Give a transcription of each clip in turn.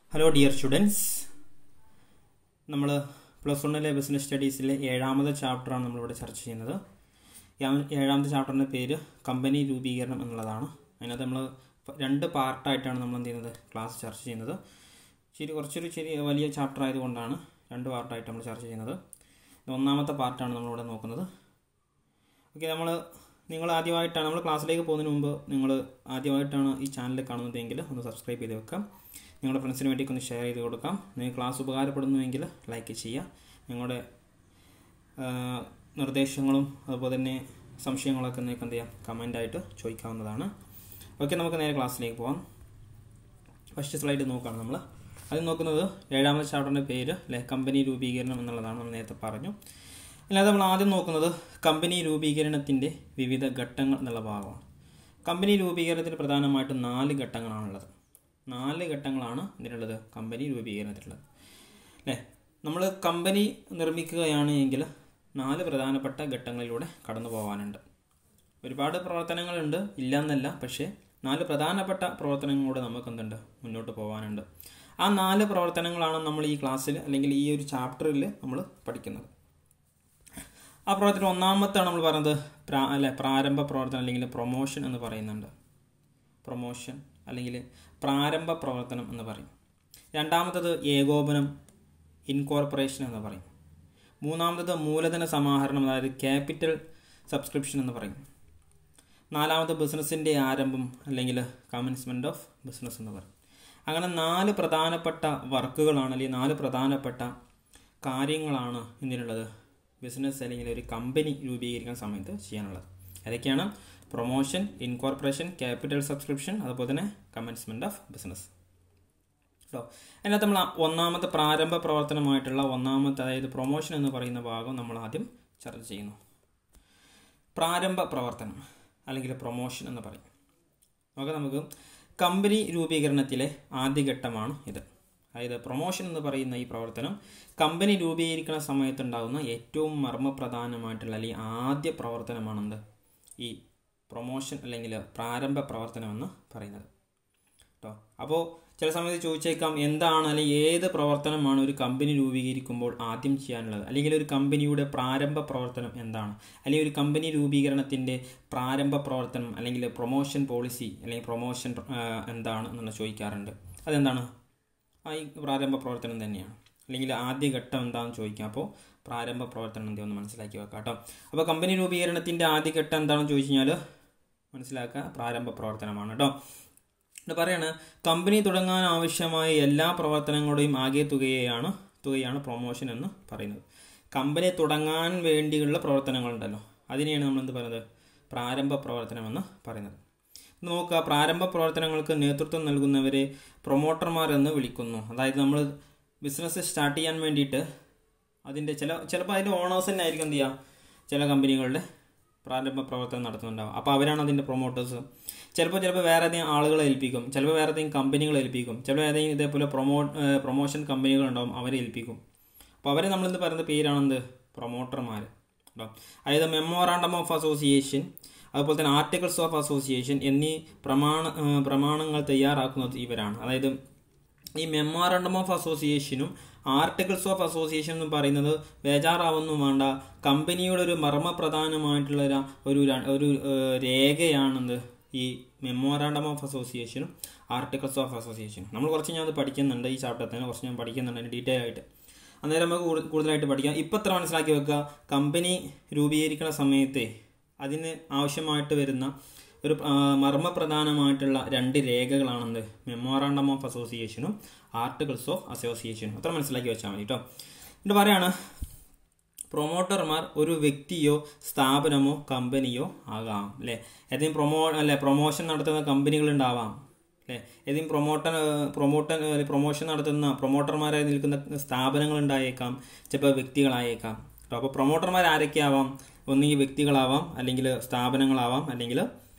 Hello dear students നമ്മൾ plus വണ്ണിലെ business സ്റ്റഡീസിലെ ഏഴാമത്തെ ചാപ്റ്ററാണ് നമ്മളിവിടെ ചർച്ച ചെയ്യുന്നത് ഏഴാം- ഏഴാമത്തെ ചാപ്റ്ററിൻ്റെ പേര് കമ്പനി രൂപീകരണം എന്നുള്ളതാണ് അതിനകത്ത് നമ്മൾ രണ്ട് പാർട്ടായിട്ടാണ് നമ്മൾ എന്ത് ചെയ്യുന്നത് ക്ലാസ് ചർച്ച ചെയ്യുന്നത് ശരി കുറച്ചൊരു ചെറിയ വലിയ ചാപ്റ്റർ ആയതുകൊണ്ടാണ് രണ്ട് പാർട്ടായിട്ട് നമ്മൾ ചർച്ച ചെയ്യുന്നത് ഇത് ഒന്നാമത്തെ പാർട്ടാണ് നമ്മളിവിടെ നോക്കുന്നത് ഓക്കെ നമ്മൾ നിങ്ങൾ ആദ്യമായിട്ടാണ് നമ്മൾ ക്ലാസ്സിലേക്ക് പോകുന്നതിന് മുമ്പ് നിങ്ങൾ ആദ്യമായിട്ടാണ് ഈ ചാനൽ കാണുന്നതെങ്കിൽ ഒന്ന് സബ്സ്ക്രൈബ് ചെയ്ത് വെക്കാം നിങ്ങളുടെ ഫ്രണ്ട്സിന് വേണ്ടിയൊക്കെ ഒന്ന് ഷെയർ ചെയ്ത് കൊടുക്കാം നിങ്ങൾക്ക് ക്ലാസ് ഉപകാരപ്പെടുന്നുവെങ്കിൽ ലൈക്ക് ചെയ്യുക നിങ്ങളുടെ ആ, നിർദ്ദേശങ്ങളും അതുപോലെ തന്നെ സംശയങ്ങളൊക്കെ നിങ്ങൾക്ക് എന്ത് ചെയ്യാം കമൻ്റായിട്ട് ചോദിക്കാവുന്നതാണ് ഓക്കെ നമുക്ക് നേരെ ക്ലാസ്സിലേക്ക് പോകാം ഫസ്റ്റ് സ്ലൈഡ് നോക്കുകയാണ് നമ്മൾ അത് നോക്കുന്നത് ഏഴാമത്തെ ചാപ്റ്ററിൻ്റെ പേര് അല്ലെ കമ്പനി രൂപീകരണം എന്നുള്ളതാണ് നമ്മൾ നേരത്തെ പറഞ്ഞു അല്ലാതെ നമ്മൾ ആദ്യം നോക്കുന്നത് കമ്പനി രൂപീകരണത്തിൻ്റെ വിവിധ ഘട്ടങ്ങൾ എന്നുള്ള ഭാഗമാണ് കമ്പനി രൂപീകരണത്തിന് പ്രധാനമായിട്ടും നാല് ഘട്ടങ്ങളാണുള്ളത് നാല് ഘട്ടങ്ങളാണ് ഇതിനുള്ളത് കമ്പനി രൂപീകരണത്തിലുള്ളത് അല്ലേ നമ്മൾ കമ്പനി നിർമ്മിക്കുകയാണ് എങ്കിൽ നാല് പ്രധാനപ്പെട്ട ഘട്ടങ്ങളിലൂടെ കടന്നു പോകാനുണ്ട് ഒരുപാട് പ്രവർത്തനങ്ങളുണ്ട് ഇല്ല എന്നല്ല പക്ഷേ നാല് പ്രധാനപ്പെട്ട പ്രവർത്തനങ്ങളിലൂടെ നമുക്ക് എന്തുണ്ട് മുന്നോട്ട് പോകാനുണ്ട് ആ നാല് പ്രവർത്തനങ്ങളാണ് നമ്മൾ ഈ ക്ലാസ്സിൽ അല്ലെങ്കിൽ ഈ ഒരു ചാപ്റ്ററിൽ നമ്മൾ പഠിക്കുന്നത് ആ പ്രവർത്തനം ഒന്നാമത്താണ് നമ്മൾ പറയുന്നത് പ്രാ അല്ലെ പ്രാരംഭ പ്രവർത്തനം അല്ലെങ്കിൽ പ്രൊമോഷൻ എന്ന് പറയുന്നുണ്ട് പ്രൊമോഷൻ അല്ലെങ്കിൽ പ്രാരംഭ പ്രവർത്തനം എന്ന് പറയും രണ്ടാമത്തത് ഏകോപനം ഇൻകോർപ്പറേഷൻ എന്ന് പറയും മൂന്നാമത്തത് മൂലധന സമാഹരണം അതായത് ക്യാപിറ്റൽ സബ്സ്ക്രിപ്ഷൻ എന്ന് പറയും നാലാമത് ബിസിനസ്സിൻ്റെ ആരംഭം അല്ലെങ്കിൽ കമൻസ്മെൻറ്റ് ഓഫ് ബിസിനസ് എന്ന് പറയും അങ്ങനെ നാല് പ്രധാനപ്പെട്ട വർക്കുകളാണ് അല്ലെങ്കിൽ നാല് പ്രധാനപ്പെട്ട കാര്യങ്ങളാണ് ഇതിനുള്ളത് ബിസിനസ് അല്ലെങ്കിൽ ഒരു കമ്പനി രൂപീകരിക്കുന്ന സമയത്ത് ചെയ്യാനുള്ളത് അതൊക്കെയാണ് പ്രൊമോഷൻ ഇൻകോർപ്പറേഷൻ ക്യാപിറ്റൽ സബ്സ്ക്രിപ്ഷൻ അതുപോലെ തന്നെ കമൻസ്മെൻറ്റ് ഓഫ് ബിസിനസ് കേട്ടോ അതിനകത്ത് നമ്മൾ ഒന്നാമത്തെ പ്രാരംഭ പ്രവർത്തനമായിട്ടുള്ള ഒന്നാമത്തെ അതായത് പ്രൊമോഷൻ എന്ന് പറയുന്ന ഭാഗം നമ്മൾ ആദ്യം ചർച്ച ചെയ്യുന്നു പ്രാരംഭ പ്രവർത്തനം അല്ലെങ്കിൽ പ്രൊമോഷൻ എന്ന് പറയും നോക്കാം നമുക്ക് കമ്പനി രൂപീകരണത്തിലെ ആദ്യഘട്ടമാണ് ഇത് അതായത് പ്രൊമോഷൻ എന്ന് പറയുന്ന ഈ പ്രവർത്തനം കമ്പനി രൂപീകരിക്കുന്ന സമയത്തുണ്ടാകുന്ന ഏറ്റവും മർമ്മപ്രധാനമായിട്ടുള്ള അല്ലെങ്കിൽ ആദ്യ പ്രവർത്തനമാണെന്ത് ഈ പ്രൊമോഷൻ അല്ലെങ്കിൽ പ്രാരംഭ പ്രവർത്തനം എന്ന് പറയുന്നത് കേട്ടോ അപ്പോൾ ചില സമയത്ത് ചോദിച്ചേക്കാം എന്താണ് അല്ലെങ്കിൽ ഏത് പ്രവർത്തനമാണ് ഒരു കമ്പനി രൂപീകരിക്കുമ്പോൾ ആദ്യം ചെയ്യാനുള്ളത് അല്ലെങ്കിൽ ഒരു കമ്പനിയുടെ പ്രാരംഭ പ്രവർത്തനം എന്താണ് അല്ലെങ്കിൽ ഒരു കമ്പനി രൂപീകരണത്തിൻ്റെ പ്രാരംഭ പ്രവർത്തനം അല്ലെങ്കിൽ പ്രൊമോഷൻ പോളിസി അല്ലെങ്കിൽ പ്രൊമോഷൻ എന്താണ് എന്നുള്ള ചോദിക്കാറുണ്ട് അതെന്താണ് ആ ഈ പ്രാരംഭ പ്രവർത്തനം തന്നെയാണ് അല്ലെങ്കിൽ ആദ്യ ഘട്ടം എന്താണെന്ന് ചോദിക്കാം അപ്പോൾ പ്രാരംഭ പ്രവർത്തനം എന്തെങ്കിലും ഒന്ന് മനസ്സിലാക്കി വെക്കാം കേട്ടോ അപ്പോൾ കമ്പനി രൂപീകരണത്തിൻ്റെ ആദ്യ ഘട്ടം എന്താണെന്ന് ചോദിച്ചു കഴിഞ്ഞാൽ മനസ്സിലാക്കുക പ്രാരംഭ പ്രവർത്തനമാണ് കേട്ടോ ഇത് പറയാണ് കമ്പനി തുടങ്ങാൻ ആവശ്യമായ എല്ലാ പ്രവർത്തനങ്ങളുടെയും ആകെ തുകയെയാണ് തുകയാണ് പ്രൊമോഷൻ എന്ന് പറയുന്നത് കമ്പനി തുടങ്ങാൻ വേണ്ടിയുള്ള പ്രവർത്തനങ്ങളുണ്ടല്ലോ അതിനെയാണ് നമ്മൾ എന്ത് പറയുന്നത് പ്രാരംഭ പ്രവർത്തനം എന്ന് പറയുന്നത് നോക്കുക പ്രാരംഭ പ്രവർത്തനങ്ങൾക്ക് നേതൃത്വം നൽകുന്നവരെ പ്രൊമോട്ടർമാർ എന്ന് വിളിക്കുന്നു അതായത് നമ്മൾ ബിസിനസ് സ്റ്റാർട്ട് ചെയ്യാൻ വേണ്ടിയിട്ട് അതിൻ്റെ ചില ചിലപ്പോൾ അതിൻ്റെ ഓണേഴ്സ് തന്നെ ആയിരിക്കും എന്ത് ചെയ്യുക ചില കമ്പനികളുടെ പ്രാരംഭ പ്രവർത്തനം നടത്തുന്നുണ്ടാവും അപ്പോൾ അവരാണ് അതിൻ്റെ പ്രൊമോട്ടേഴ്സ് ചിലപ്പോൾ ചിലപ്പോൾ വേറെ ഏതെങ്കിലും ആളുകളെ ഏൽപ്പിക്കും ചിലപ്പോൾ വേറെ ഏതെങ്കിലും കമ്പനികളെ ഏൽപ്പിക്കും ചിലപ്പോൾ ഏതെങ്കിലും ഇതേപോലെ പ്രൊമോ പ്രൊമോഷൻ കമ്പനികളുണ്ടാവും അവരെ ഏൽപ്പിക്കും അപ്പോൾ അവരെ നമ്മളെന്ത് പറയുന്ന പേരാണെന്ത് പ്രൊമോട്ടർമാർ കേട്ടോ അതായത് മെമ്മോറാണ്ടം ഓഫ് അസോസിയേഷൻ അതുപോലെ തന്നെ ആർട്ടിക്കിൾസ് ഓഫ് അസോസിയേഷൻ എന്നീ പ്രമാണ ഏഹ് പ്രമാണങ്ങൾ തയ്യാറാക്കുന്നത് ഇവരാണ് അതായത് ഈ മെമ്മോറാണ്ടം ഓഫ് അസോസിയേഷനും ആർട്ടിക്കിൾസ് ഓഫ് അസോസിയേഷൻ എന്ന് പറയുന്നത് ബേജാറാവൊന്നും വേണ്ട കമ്പനിയുടെ ഒരു മർമ്മപ്രധാനമായിട്ടുള്ള ഒരു- ഒരു ര- ഒരു ഏഹ്, രേഖയാണെന്ത് ഈ മെമ്മോറാണ്ടം ഓഫ് അസോസിയേഷനും ആർട്ടിക്കിൾസ് ഓഫ് അസോസിയേഷനും നമ്മൾ കുറച്ച് ഞാൻ അത് പഠിക്കുന്നുണ്ട് ഈ ചാപ്റ്ററിൽ തന്നെ കുറച്ച് ഞാൻ പഠിക്കുന്നുണ്ട് അതിന് ഡീറ്റെയിൽ ആയിട്ട് അന്നേരം നമുക്ക് കൂടുതൽ- കൂടുതലായിട്ട് പഠിക്കാം ഇപ്പം എത്ര മനസ്സിലാക്കി വെക്കുക കമ്പനി രൂപീകരിക്കുന്ന സമയത്തെ അതിന് ആവശ്യമായിട്ട് വരുന്ന ഒരു ആ, മർമ്മപ്രധാനമായിട്ടുള്ള രണ്ട് രേഖകളാണെന്ത് മെമ്മോറാണ്ടം ഓഫ് അസോസിയേഷനും ആർട്ടിക്കിൾസ് ഓഫ് അസോസിയേഷനും അത്ര മനസ്സിലാക്കി വെച്ചാൽ മതി കേട്ടോ എന്നിട്ട് പറയാണ് പ്രൊമോട്ടർമാർ ഒരു വ്യക്തിയോ സ്ഥാപനമോ കമ്പനിയോ ആകാം അല്ലേ ഏതെങ്കിലും പ്രൊമോ അല്ലെ പ്രൊമോഷൻ നടത്തുന്ന കമ്പനികൾ ഉണ്ടാവാം അല്ലേ ഏതെങ്കിലും പ്രൊമോട്ടർ പ്രൊമോട്ടൻ പ്രൊമോഷൻ നടത്തുന്ന പ്രൊമോട്ടർമാരായി നിൽക്കുന്ന സ്ഥാപനങ്ങൾ ഉണ്ടായേക്കാം ചിലപ്പോൾ വ്യക്തികളായേക്കാം കേട്ടോ അപ്പോൾ പ്രൊമോട്ടർമാർ ആരൊക്കെയാവാം ഒന്നുകിൽ വ്യക്തികളാവാം അല്ലെങ്കിൽ സ്ഥാപനങ്ങളാവാം അല്ലെങ്കിൽ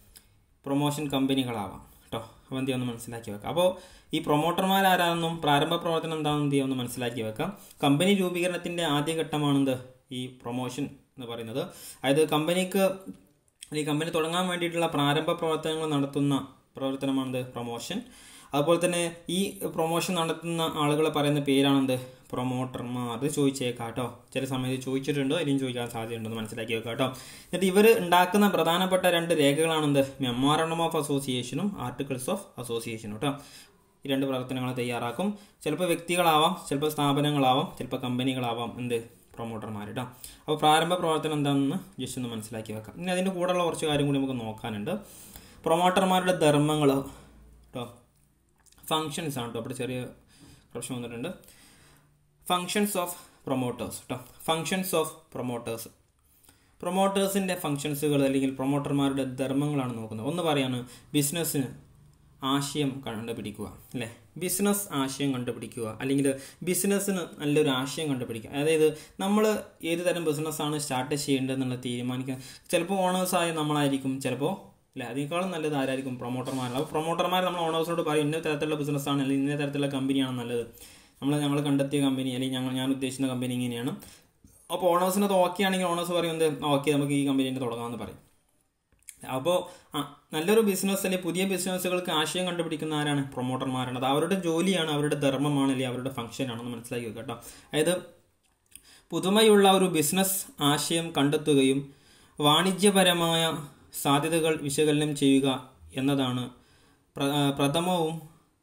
പ്രൊമോഷൻ കമ്പനികളാവാം കേട്ടോ അപ്പോൾ എന്ത് ഒന്ന് മനസ്സിലാക്കി വെക്കാം അപ്പോൾ ഈ പ്രൊമോട്ടർമാർ ആരാണെന്നും പ്രാരംഭ പ്രവർത്തനം എന്താണെന്നും എന്ത് ഒന്ന് മനസ്സിലാക്കി വെക്കാം കമ്പനി രൂപീകരണത്തിൻ്റെ ആദ്യഘട്ടമാണെന്ത് ഈ പ്രൊമോഷൻ എന്ന് പറയുന്നത് അതായത് കമ്പനിക്ക് അല്ലെങ്കിൽ കമ്പനി തുടങ്ങാൻ വേണ്ടിയിട്ടുള്ള പ്രാരംഭ പ്രവർത്തനങ്ങൾ നടത്തുന്ന പ്രവർത്തനമാണെന്ത് പ്രൊമോഷൻ അതുപോലെ തന്നെ ഈ പ്രൊമോഷൻ നടത്തുന്ന ആളുകളെ പറയുന്ന പേരാണെന്ത് പ്രൊമോട്ടർമാർ അത് ചോദിച്ചേക്കാം കേട്ടോ ചില സമയത്ത് ചോദിച്ചിട്ടുണ്ടോ ഇനിയും ചോദിക്കാൻ സാധ്യതയുണ്ടെന്ന് മനസ്സിലാക്കി വെക്കാം കേട്ടോ എന്നിട്ട് ഇവർ ഉണ്ടാക്കുന്ന പ്രധാനപ്പെട്ട രണ്ട് രേഖകളാണെന്ത് മെമ്മോറണ്ടം ഓഫ് അസോസിയേഷനും ആർട്ടിക്കിൾസ് ഓഫ് അസോസിയേഷനും കേട്ടോ ഈ രണ്ട് പ്രവർത്തനങ്ങൾ തയ്യാറാക്കും ചിലപ്പോൾ വ്യക്തികളാവാം ചിലപ്പോൾ സ്ഥാപനങ്ങളാവാം ചിലപ്പോൾ കമ്പനികളാവാം എന്ത് പ്രൊമോട്ടർമാർ കേട്ടോ അപ്പോൾ പ്രാരംഭ പ്രവർത്തനം എന്താണെന്ന് ജസ്റ്റ് ഒന്ന് മനസ്സിലാക്കി വെക്കാം ഇനി അതിൻ്റെ കൂടെയുള്ള കുറച്ച് കാര്യം കൂടി നമുക്ക് നോക്കാനുണ്ട് പ്രൊമോട്ടർമാരുടെ ധർമ്മങ്ങൾ കേട്ടോ ഫങ്ഷൻസ് ആണ് കേട്ടോ അവിടെ ചെറിയ പ്രശ്നം വന്നിട്ടുണ്ട് ഫങ്ഷൻസ് ഓഫ് പ്രൊമോട്ടേഴ്സ് കേട്ടോ ഫങ്ഷൻസ് ഓഫ് പ്രൊമോട്ടേഴ്സ് പ്രൊമോട്ടേഴ്സിൻ്റെ ഫങ്ഷൻസുകൾ അല്ലെങ്കിൽ പ്രൊമോട്ടർമാരുടെ ധർമ്മങ്ങളാണ് നോക്കുന്നത് ഒന്ന് പറയാണ് ബിസിനസ്സിന് ആശയം കണ്ടുപിടിക്കുക അല്ലേ ബിസിനസ് ആശയം കണ്ടുപിടിക്കുക അല്ലെങ്കിൽ ബിസിനസ്സിന് നല്ലൊരു ആശയം കണ്ടുപിടിക്കുക അതായത് നമ്മൾ ഏത് തരം ബിസിനസ്സാണ് സ്റ്റാർട്ട് ചെയ്യേണ്ടതെന്നുള്ള തീരുമാനിക്കുക ചിലപ്പോൾ ഓണേഴ്സായ നമ്മളായിരിക്കും ചിലപ്പോൾ അല്ലേ അതിനേക്കാളും നല്ലത് ആരായിരിക്കും പ്രൊമോട്ടർമാരാണ് അപ്പോൾ പ്രൊമോട്ടർമാർ നമ്മൾ ഓണേഴ്സിനോട് പറയും ഇന്ന തരത്തിലുള്ള ബിസിനസ്സാണ് അല്ലെങ്കിൽ ഇന്ന തരത്തിലുള്ള കമ്പനിയാണ് നല്ലത് നമ്മൾ ഞങ്ങൾ കണ്ടെത്തിയ കമ്പനി അല്ലെങ്കിൽ ഞങ്ങൾ ഞാൻ ഉദ്ദേശിക്കുന്ന കമ്പനി ഇങ്ങനെയാണ് അപ്പോൾ ഓണേഴ്സിന് അത് ഓക്കെ ആണെങ്കിൽ ഓണേഴ്സ് പറയുന്നത് ഓക്കെ നമുക്ക് ഈ കമ്പനി തുടങ്ങാമെന്ന് പറയും അപ്പോൾ നല്ലൊരു ബിസിനസ് അല്ലെങ്കിൽ പുതിയ ബിസിനസ്സുകൾക്ക് ആശയം കണ്ടുപിടിക്കുന്ന ആരാണ് പ്രൊമോട്ടർമാരാണ് അത് അവരുടെ ജോലിയാണ് അവരുടെ ധർമ്മമാണ് അല്ലെങ്കിൽ അവരുടെ ഫംഗ്ഷനാണെന്ന് മനസ്സിലാക്കി വെക്കുക കേട്ടോ അതായത് പുതുമയുള്ള ഒരു ബിസിനസ് ആശയം കണ്ടെത്തുകയും വാണിജ്യപരമായ സാധ്യതകൾ വിശകലനം ചെയ്യുക എന്നതാണ് പ്രഥമവും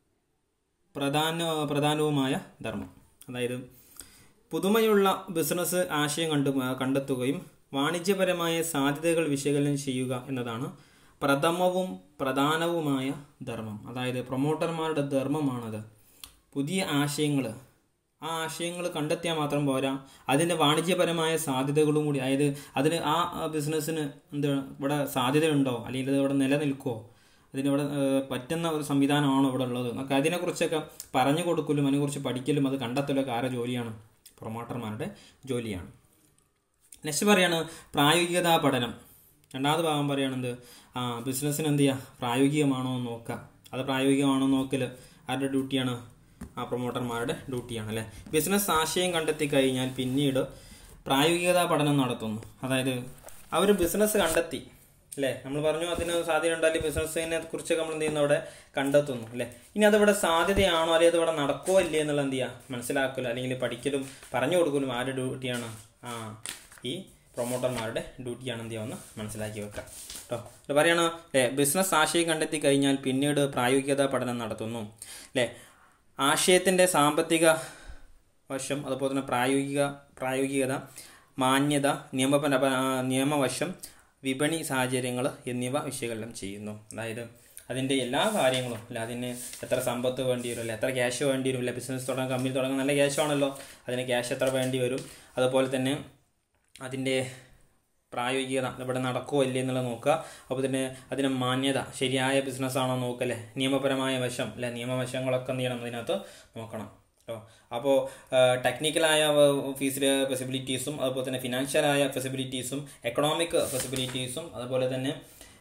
പ്രധാന പ്രധാനവുമായ ധർമ്മം അതായത് പുതുമയുള്ള ബിസിനസ് ആശയം കണ്ടു കണ്ടെത്തുകയും വാണിജ്യപരമായ സാധ്യതകൾ വിശകലനം ചെയ്യുക എന്നതാണ് പ്രഥമവും പ്രധാനവുമായ ധർമ്മം അതായത് പ്രൊമോട്ടർമാരുടെ ധർമ്മമാണത് പുതിയ ആശയങ്ങൾ ആ ആശയങ്ങൾ കണ്ടെത്തിയാൽ മാത്രം പോരാ അതിൻ്റെ വാണിജ്യപരമായ സാധ്യതകളും കൂടി അതായത് അതിന് ആ ബിസിനസ്സിന് എന്ത് ഇവിടെ സാധ്യതയുണ്ടോ അല്ലെങ്കിൽ ഇത് ഇവിടെ നിലനിൽക്കുമോ അതിനിവിടെ പറ്റുന്ന ഒരു സംവിധാനമാണോ ഇവിടെ ഉള്ളത് എന്നൊക്കെ അതിനെക്കുറിച്ചൊക്കെ പറഞ്ഞു കൊടുക്കലും അതിനെക്കുറിച്ച് പഠിക്കലും അത് കണ്ടെത്തലൊക്കെ ആരുടെ ജോലിയാണ് പ്രൊമോട്ടർമാരുടെ ജോലിയാണ് നെക്സ്റ്റ് പറയാണ് പ്രായോഗികതാ പഠനം രണ്ടാമത് ഭാഗം പറയുകയാണെന്ത് ആ ബിസിനസ്സിന് എന്ത് ചെയ്യുക പ്രായോഗികമാണോ എന്ന് നോക്കുക അത് പ്രായോഗികമാണോ നോക്കൽ ആരുടെ ഡ്യൂട്ടിയാണ് ആ പ്രൊമോട്ടർമാരുടെ ഡ്യൂട്ടിയാണ് അല്ലേ ബിസിനസ് ആശയം കണ്ടെത്തി കഴിഞ്ഞാൽ പിന്നീട് പ്രായോഗികതാ പഠനം നടത്തുന്നു അതായത് അവർ ബിസിനസ് കണ്ടെത്തി അല്ലേ നമ്മൾ പറഞ്ഞു അതിന് സാധ്യത ഉണ്ടായാലും ബിസിനസ്സിനെ കുറിച്ചൊക്കെ നമ്മൾ എന്ത് ചെയ്യുന്നു അവിടെ കണ്ടെത്തുന്നു അല്ലേ ഇനി അതിവിടെ സാധ്യതയാണോ അല്ലെങ്കിൽ അത് ഇവിടെ നടക്കുമോ ഇല്ലേ എന്നുള്ള എന്ത് ചെയ്യുക മനസ്സിലാക്കലോ അല്ലെങ്കിൽ പഠിക്കലും പറഞ്ഞു കൊടുക്കലും ആരുടെ ഡ്യൂട്ടിയാണ് ആ ഈ പ്രൊമോട്ടർമാരുടെ ഡ്യൂട്ടിയാണ് എന്ത് ചെയ്യുമെന്ന് മനസ്സിലാക്കി വെക്കുക കേട്ടോ ഇത് പറയണ അല്ലേ ബിസിനസ് ആശയം കണ്ടെത്തി കഴിഞ്ഞാൽ പിന്നീട് പ്രായോഗികത പഠനം നടത്തുന്നു അല്ലേ ആശയത്തിൻ്റെ സാമ്പത്തിക വശം അതുപോലെ തന്നെ പ്രായോഗിക പ്രായോഗികത മാന്യത നിയമപര നിയമവശം വിപണി സാഹചര്യങ്ങൾ എന്നിവ വിശകലനം ചെയ്യുന്നു അതായത് അതിൻ്റെ എല്ലാ കാര്യങ്ങളും അല്ല അതിന് എത്ര സമ്പത്ത് വേണ്ടി വരും അല്ലെ എത്ര ക്യാഷ് വേണ്ടി വരും അല്ലെ ബിസിനസ് തുടങ്ങാൻ കമ്പനി തുടങ്ങാൻ നല്ല ക്യാഷ് ആണല്ലോ അതിന് ക്യാഷ് എത്ര വേണ്ടി വരും അതുപോലെ തന്നെ അതിൻ്റെ പ്രായോഗികത ഇവിടെ നടക്കുമോ ഇല്ലേ എന്നുള്ളത് നോക്കുക അപ്പോൾ തന്നെ അതിന് മാന്യത ശരിയായ ബിസിനസ്സാണോ നോക്കല്ലേ നിയമപരമായ വശം അല്ലെ നിയമവശങ്ങളൊക്കെ എന്ത് ചെയ്യണം അതിനകത്ത് നോക്കണം കേട്ടോ അപ്പോൾ ടെക്നിക്കലായ ഫീസിലെ ഫെസിബിലിറ്റീസും അതുപോലെ തന്നെ ഫിനാൻഷ്യലായ ഫെസിബിലിറ്റീസും എക്കണോമിക് ഫെസിബിലിറ്റീസും അതുപോലെ തന്നെ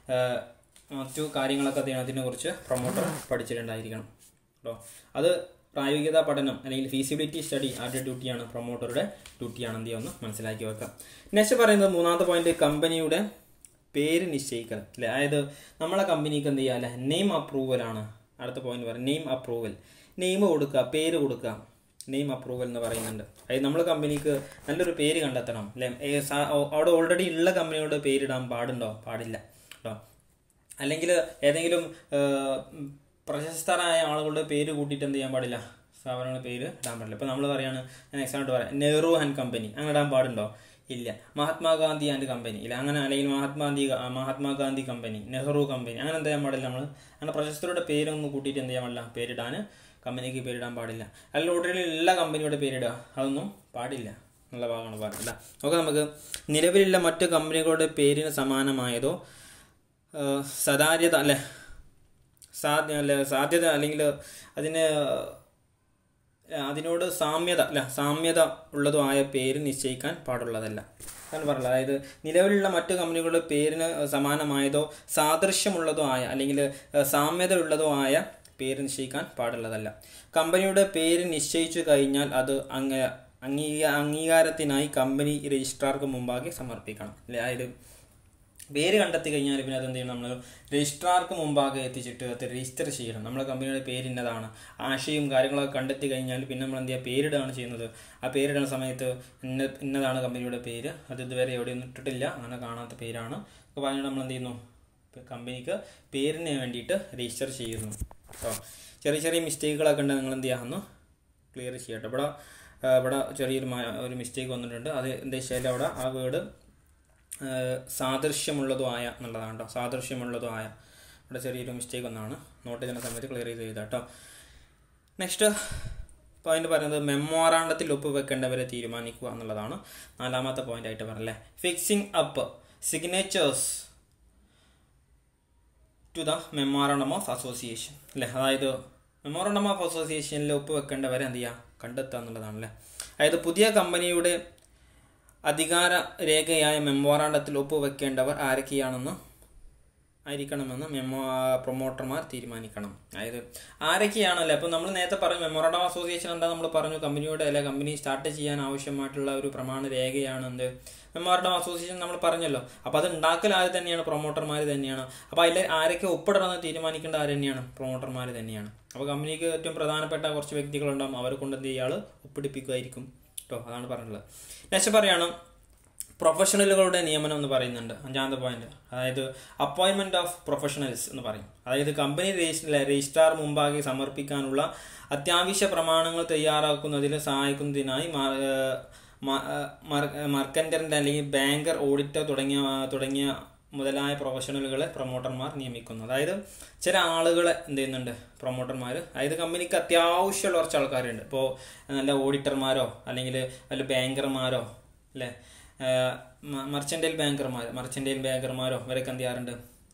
മറ്റു കാര്യങ്ങളൊക്കെ അതിനെക്കുറിച്ച് പ്രൊമോട്ടർ പഠിച്ചിട്ടുണ്ടായിരിക്കണം കേട്ടോ അത് പ്രായോഗികത പഠനം അല്ലെങ്കിൽ ഫീസിബിലിറ്റി സ്റ്റഡി ആരുടെ ഡ്യൂട്ടിയാണ് പ്രൊമോട്ടറുടെ ഡ്യൂട്ടിയാണ് എന്ത് ചെയ്യുമെന്ന് മനസ്സിലാക്കി വെക്കാം നെക്സ്റ്റ് പറയുന്നത് മൂന്നാമത്തെ പോയിന്റ് കമ്പനിയുടെ പേര് നിശ്ചയിക്കൽ അല്ലേ അതായത് നമ്മളെ കമ്പനിക്ക് എന്ത് ചെയ്യുക അല്ലെ നെയിം അപ്രൂവൽ ആണ് അടുത്ത പോയിന്റ് പറയാം നെയിം അപ്രൂവൽ നെയിം കൊടുക്കുക പേര് കൊടുക്കുക നെയിം അപ്രൂവൽ എന്ന് പറയുന്നുണ്ട് അതായത് നമ്മൾ കമ്പനിക്ക് നല്ലൊരു പേര് കണ്ടെത്തണം അല്ലേ അവിടെ ഓൾറെഡി ഉള്ള കമ്പനിയുടെ പേരിടാൻ പാടുണ്ടോ പാടില്ല കേട്ടോ അല്ലെങ്കിൽ ഏതെങ്കിലും പ്രശസ്തരായ ആളുകളുടെ പേര് കൂട്ടിയിട്ട് എന്ത് ചെയ്യാൻ പാടില്ല സ്ഥാപനങ്ങളുടെ പേര് ഇടാൻ പാടില്ല ഇപ്പം നമ്മൾ പറയാണ് ഞാൻ എക്സാമ്പിൾ പറയാം നെഹ്റു ആൻഡ് കമ്പനി അങ്ങനെ ഇടാൻ പാടുണ്ടോ ഇല്ല മഹാത്മാഗാന്ധി ആൻഡ് കമ്പനി ഇല്ല അങ്ങനെ അല്ലെങ്കിൽ മഹാത്മാഗാന്ധി മഹാത്മാഗാന്ധി കമ്പനി നെഹ്റു കമ്പനി അങ്ങനെ എന്ത് ചെയ്യാൻ പാടില്ല നമ്മൾ അങ്ങനെ പ്രശസ്തരുടെ പേരൊന്നും കൂട്ടിയിട്ട് എന്ത് ചെയ്യാൻ പാടില്ല പേരിടാൻ കമ്പനിക്ക് പേരിടാൻ പാടില്ല അല്ലെങ്കിൽ ഓൾറെഡി എല്ലാ കമ്പനിയുടെ പേരിടുക അതൊന്നും പാടില്ല എന്നുള്ള ഭാഗമാണ് പറഞ്ഞത് ഓക്കെ നമുക്ക് നിലവിലുള്ള മറ്റ് കമ്പനികളുടെ പേരിന് സമാനമായതോ സദാര്യത അല്ലെ സാധ്യ അല്ല സാധ്യത അല്ലെങ്കിൽ അതിന് അതിനോട് സാമ്യത അല്ല സാമ്യത ഉള്ളതോ ആയ പേര് നിശ്ചയിക്കാൻ പാടുള്ളതല്ല അതാണ് പറഞ്ഞത് അതായത് നിലവിലുള്ള മറ്റു കമ്പനികളുടെ പേരിന് സമാനമായതോ സാദൃശ്യമുള്ളതോ ആയ അല്ലെങ്കിൽ സാമ്യത ഉള്ളതോ ആയ പേര് നിശ്ചയിക്കാൻ പാടുള്ളതല്ല കമ്പനിയുടെ പേര് നിശ്ചയിച്ചു കഴിഞ്ഞാൽ അത് അങ്ങ അംഗീകാ അംഗീകാരത്തിനായി കമ്പനി രജിസ്ട്രാർക്ക് മുമ്പാകെ സമർപ്പിക്കണം അല്ലേ അതായത് പേര് കണ്ടെത്തി കഴിഞ്ഞാൽ പിന്നെ അതെന്ത് ചെയ്യണം നമ്മൾ രജിസ്ട്രാർക്ക് മുമ്പാകെ എത്തിച്ചിട്ട് അത് രജിസ്റ്റർ ചെയ്യണം നമ്മളെ കമ്പനിയുടെ പേര് ഇന്നതാണ് ആശയും കാര്യങ്ങളൊക്കെ കണ്ടെത്തി കഴിഞ്ഞാൽ പിന്നെ നമ്മൾ എന്ത് ചെയ്യുക പേരിടുകയാണ് ചെയ്യുന്നത് ആ പേരിടുന്ന സമയത്ത് ഇന്ന ഇന്നതാണ് കമ്പനിയുടെ പേര് അത് ഇതുവരെ എവിടെയൊന്നും ഇട്ടിട്ടില്ല അങ്ങനെ കാണാത്ത പേരാണ് അപ്പോൾ പറഞ്ഞിട്ട് നമ്മൾ എന്ത് ചെയ്യുന്നു കമ്പനിക്ക് പേരിന് വേണ്ടിയിട്ട് രജിസ്റ്റർ ചെയ്യുന്നു കേട്ടോ ചെറിയ ചെറിയ മിസ്റ്റേക്കുകളൊക്കെ ഉണ്ട് നിങ്ങൾ എന്ത് ചെയ്യാമെന്ന് ക്ലിയർ ചെയ്യട്ടെ ഇവിടെ ആ, ഇവിടെ ചെറിയൊരു മ- ഒരു മിസ്റ്റേക്ക് വന്നിട്ടുണ്ട് അത് എന്താ വെച്ചാൽ അവിടെ ആ വേർഡ് സാദൃശ്യമുള്ളതുമായ എന്നുള്ളതാണ് കേട്ടോ സാദൃശ്യമുള്ളതുമായ ഇവിടെ ചെറിയൊരു മിസ്റ്റേക്ക് ഒന്നാണ് നോട്ട് ചെയ്യുന്ന സമയത്ത് ക്ലിയർ ചെയ്ത് ചെയ്താൽ കേട്ടോ നെക്സ്റ്റ് പോയിന്റ് പറയുന്നത് മെമ്മോറാണ്ടത്തിൽ ഒപ്പുവെക്കേണ്ടവരെ തീരുമാനിക്കുക എന്നുള്ളതാണ് നാലാമത്തെ പോയിന്റ് ആയിട്ട് പറഞ്ഞല്ലേ fixing up signatures to the memorandum of association അല്ലേ അതായത് മെമ്മോറാണ്ടം ഓഫ് അസോസിയേഷനിൽ ഒപ്പുവെക്കേണ്ടവരെ എന്ത് ചെയ്യുക കണ്ടെത്തുക എന്നുള്ളതാണല്ലേ അതായത് പുതിയ കമ്പനിയുടെ അധികാര രേഖയായ മെമ്മോറാണ്ടത്തിൽ ഒപ്പുവെക്കേണ്ടവർ ആരൊക്കെയാണെന്ന് ആയിരിക്കണമെന്ന് മെമ്മോ പ്രൊമോട്ടർമാർ തീരുമാനിക്കണം അതായത് ആരൊക്കെയാണല്ലേ അപ്പോൾ നമ്മൾ നേരത്തെ പറഞ്ഞു മെമ്മോറാണ്ടം അസോസിയേഷൻ എന്താ നമ്മൾ പറഞ്ഞു കമ്പനിയുടെ അല്ലെ കമ്പനി സ്റ്റാർട്ട് ചെയ്യാൻ ആവശ്യമായിട്ടുള്ള ഒരു പ്രമാണ രേഖയാണ് എന്ത് മെമ്മോറാണ്ടം അസോസിയേഷൻ നമ്മൾ പറഞ്ഞല്ലോ അപ്പോൾ അത് ഉണ്ടാക്കൽ ആര് തന്നെയാണ് പ്രൊമോട്ടർമാർ തന്നെയാണ് അപ്പോൾ അതിൽ ആരൊക്കെ ഒപ്പിടണമെന്ന് തീരുമാനിക്കേണ്ട ആര് തന്നെയാണ് പ്രൊമോട്ടർമാർ തന്നെയാണ് അപ്പോൾ കമ്പനിക്ക് ഏറ്റവും പ്രധാനപ്പെട്ട കുറച്ച് വ്യക്തികളുണ്ടാവും അവരെ കൊണ്ട് എന്ത് ഇയാൾ ഒപ്പിടിപ്പിക്കുമായിരിക്കും കേട്ടോ അതാണ് പറഞ്ഞിട്ടുള്ളത് നെക്സ്റ്റ് പറയാണ് പ്രൊഫഷണലുകളുടെ നിയമനം എന്ന് പറയുന്നുണ്ട് അഞ്ചാമത്തെ പോയിന്റ് അതായത് അപ്പോയിൻമെന്റ് ഓഫ് പ്രൊഫഷണൽസ് എന്ന് പറയും അതായത് കമ്പനി രജിസ്റ്റർ രജിസ്ട്രാർ മുമ്പാകെ സമർപ്പിക്കാനുള്ള അത്യാവശ്യ പ്രമാണങ്ങൾ തയ്യാറാക്കുന്നതിൽ സഹായിക്കുന്നതിനായി മർക്കൻഡറിന്റെ അല്ലെങ്കിൽ ബാങ്കർ ഓഡിറ്റർ തുടങ്ങിയ തുടങ്ങിയ മുതലായ പ്രൊഫഷണലുകളെ പ്രൊമോട്ടർമാർ നിയമിക്കുന്നു അതായത് ചില ആളുകളെ എന്ത് ചെയ്യുന്നുണ്ട് പ്രൊമോട്ടർമാർ അതായത് കമ്പനിക്ക് അത്യാവശ്യമുള്ള കുറച്ച് ആൾക്കാരുണ്ട് ഇപ്പോൾ നല്ല ഓഡിറ്റർമാരോ അല്ലെങ്കിൽ വല്ല ബാങ്കർമാരോ അല്ലേ മർച്ചൻറ്റൈൽ ബാങ്കർമാർ മർച്ചൻറ്റൈൽ ബാങ്കർമാരോ ഇവരൊക്കെ എന്ത് ചെയ്യാറുണ്ട്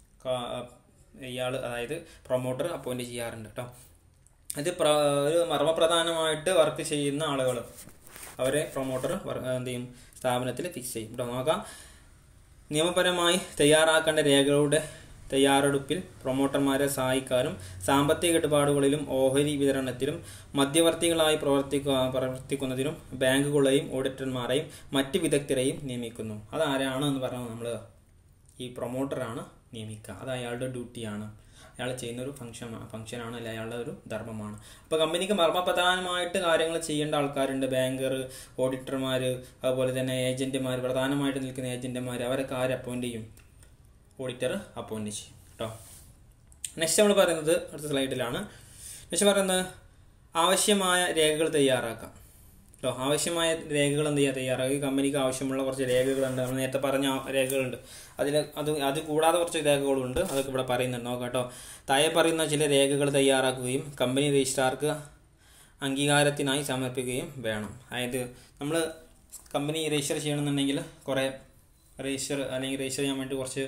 ഇയാൾ അതായത് പ്രൊമോട്ടർ അപ്പോയിന്റ് ചെയ്യാറുണ്ട് കേട്ടോ ഇത് പ്ര ഒരു മർമ്മപ്രധാനമായിട്ട് വർക്ക് ചെയ്യുന്ന ആളുകൾ അവരെ പ്രൊമോട്ടർ എന്ത് ചെയ്യും സ്ഥാപനത്തിൽ ഫിക്സ് ചെയ്യും കേട്ടോ നോക്കാം നിയമപരമായി തയ്യാറാക്കേണ്ട രേഖകളുടെ തയ്യാറെടുപ്പിൽ പ്രൊമോട്ടർമാരെ സഹായിക്കാനും സാമ്പത്തിക ഇടപാടുകളിലും ഓഹരി വിതരണത്തിലും മധ്യവർത്തികളായി പ്രവർത്തിക്കുക പ്രവർത്തിക്കുന്നതിനും ബാങ്കുകളെയും ഓഡിറ്റർമാരെയും മറ്റ് വിദഗ്ധരെയും നിയമിക്കുന്നു അതാരാണ് എന്ന് പറഞ്ഞാൽ നമ്മൾ ഈ പ്രൊമോട്ടറാണ് നിയമിക്കുക അത് അയാളുടെ ഡ്യൂട്ടിയാണ് അയാൾ ചെയ്യുന്ന ഒരു ഫംഗ്ഷൻ ഫംഗ്ഷനാണ് അല്ലെ അയാളുടെ ഒരു ധർമ്മമാണ് അപ്പോൾ കമ്പനിക്ക് മർമ്മപ്രധാനമായിട്ട് കാര്യങ്ങൾ ചെയ്യേണ്ട ആൾക്കാരുണ്ട് ബാങ്കർ ഓഡിറ്റർമാർ അതുപോലെ തന്നെ ഏജന്റുമാർ പ്രധാനമായിട്ട് നിൽക്കുന്ന ഏജന്റുമാർ അവരൊക്കെ ആര് അപ്പോയിന്റ് ചെയ്യും ഓഡിറ്റർ അപ്പോയിന്റ് ചെയ്യും കേട്ടോ നെക്സ്റ്റ് നമ്മൾ പറയുന്നത് അടുത്ത സ്ലൈഡിലാണ് നെക്സ്റ്റ് പറയുന്നത് ആവശ്യമായ രേഖകൾ തയ്യാറാക്കാം കേട്ടോ ആവശ്യമായ രേഖകൾ എന്ത് ചെയ്യുക തയ്യാറാക്കി കമ്പനിക്ക് ആവശ്യമുള്ള കുറച്ച് രേഖകളുണ്ട് നമ്മൾ നേരത്തെ പറഞ്ഞ രേഖകളുണ്ട് അതിൽ അത് അത് കൂടാതെ കുറച്ച് രേഖകളുണ്ട് അതൊക്കെ ഇവിടെ പറയുന്നുണ്ട് നോക്കാം കേട്ടോ താഴെ പറയുന്ന ചില രേഖകൾ തയ്യാറാക്കുകയും കമ്പനി രജിസ്ട്രാർക്ക് അംഗീകാരത്തിനായി സമർപ്പിക്കുകയും വേണം അതായത് നമ്മൾ കമ്പനി രജിസ്റ്റർ ചെയ്യണമെന്നുണ്ടെങ്കിൽ കുറേ രജിസ്റ്റർ അല്ലെങ്കിൽ രജിസ്റ്റർ ചെയ്യാൻ വേണ്ടി കുറച്ച്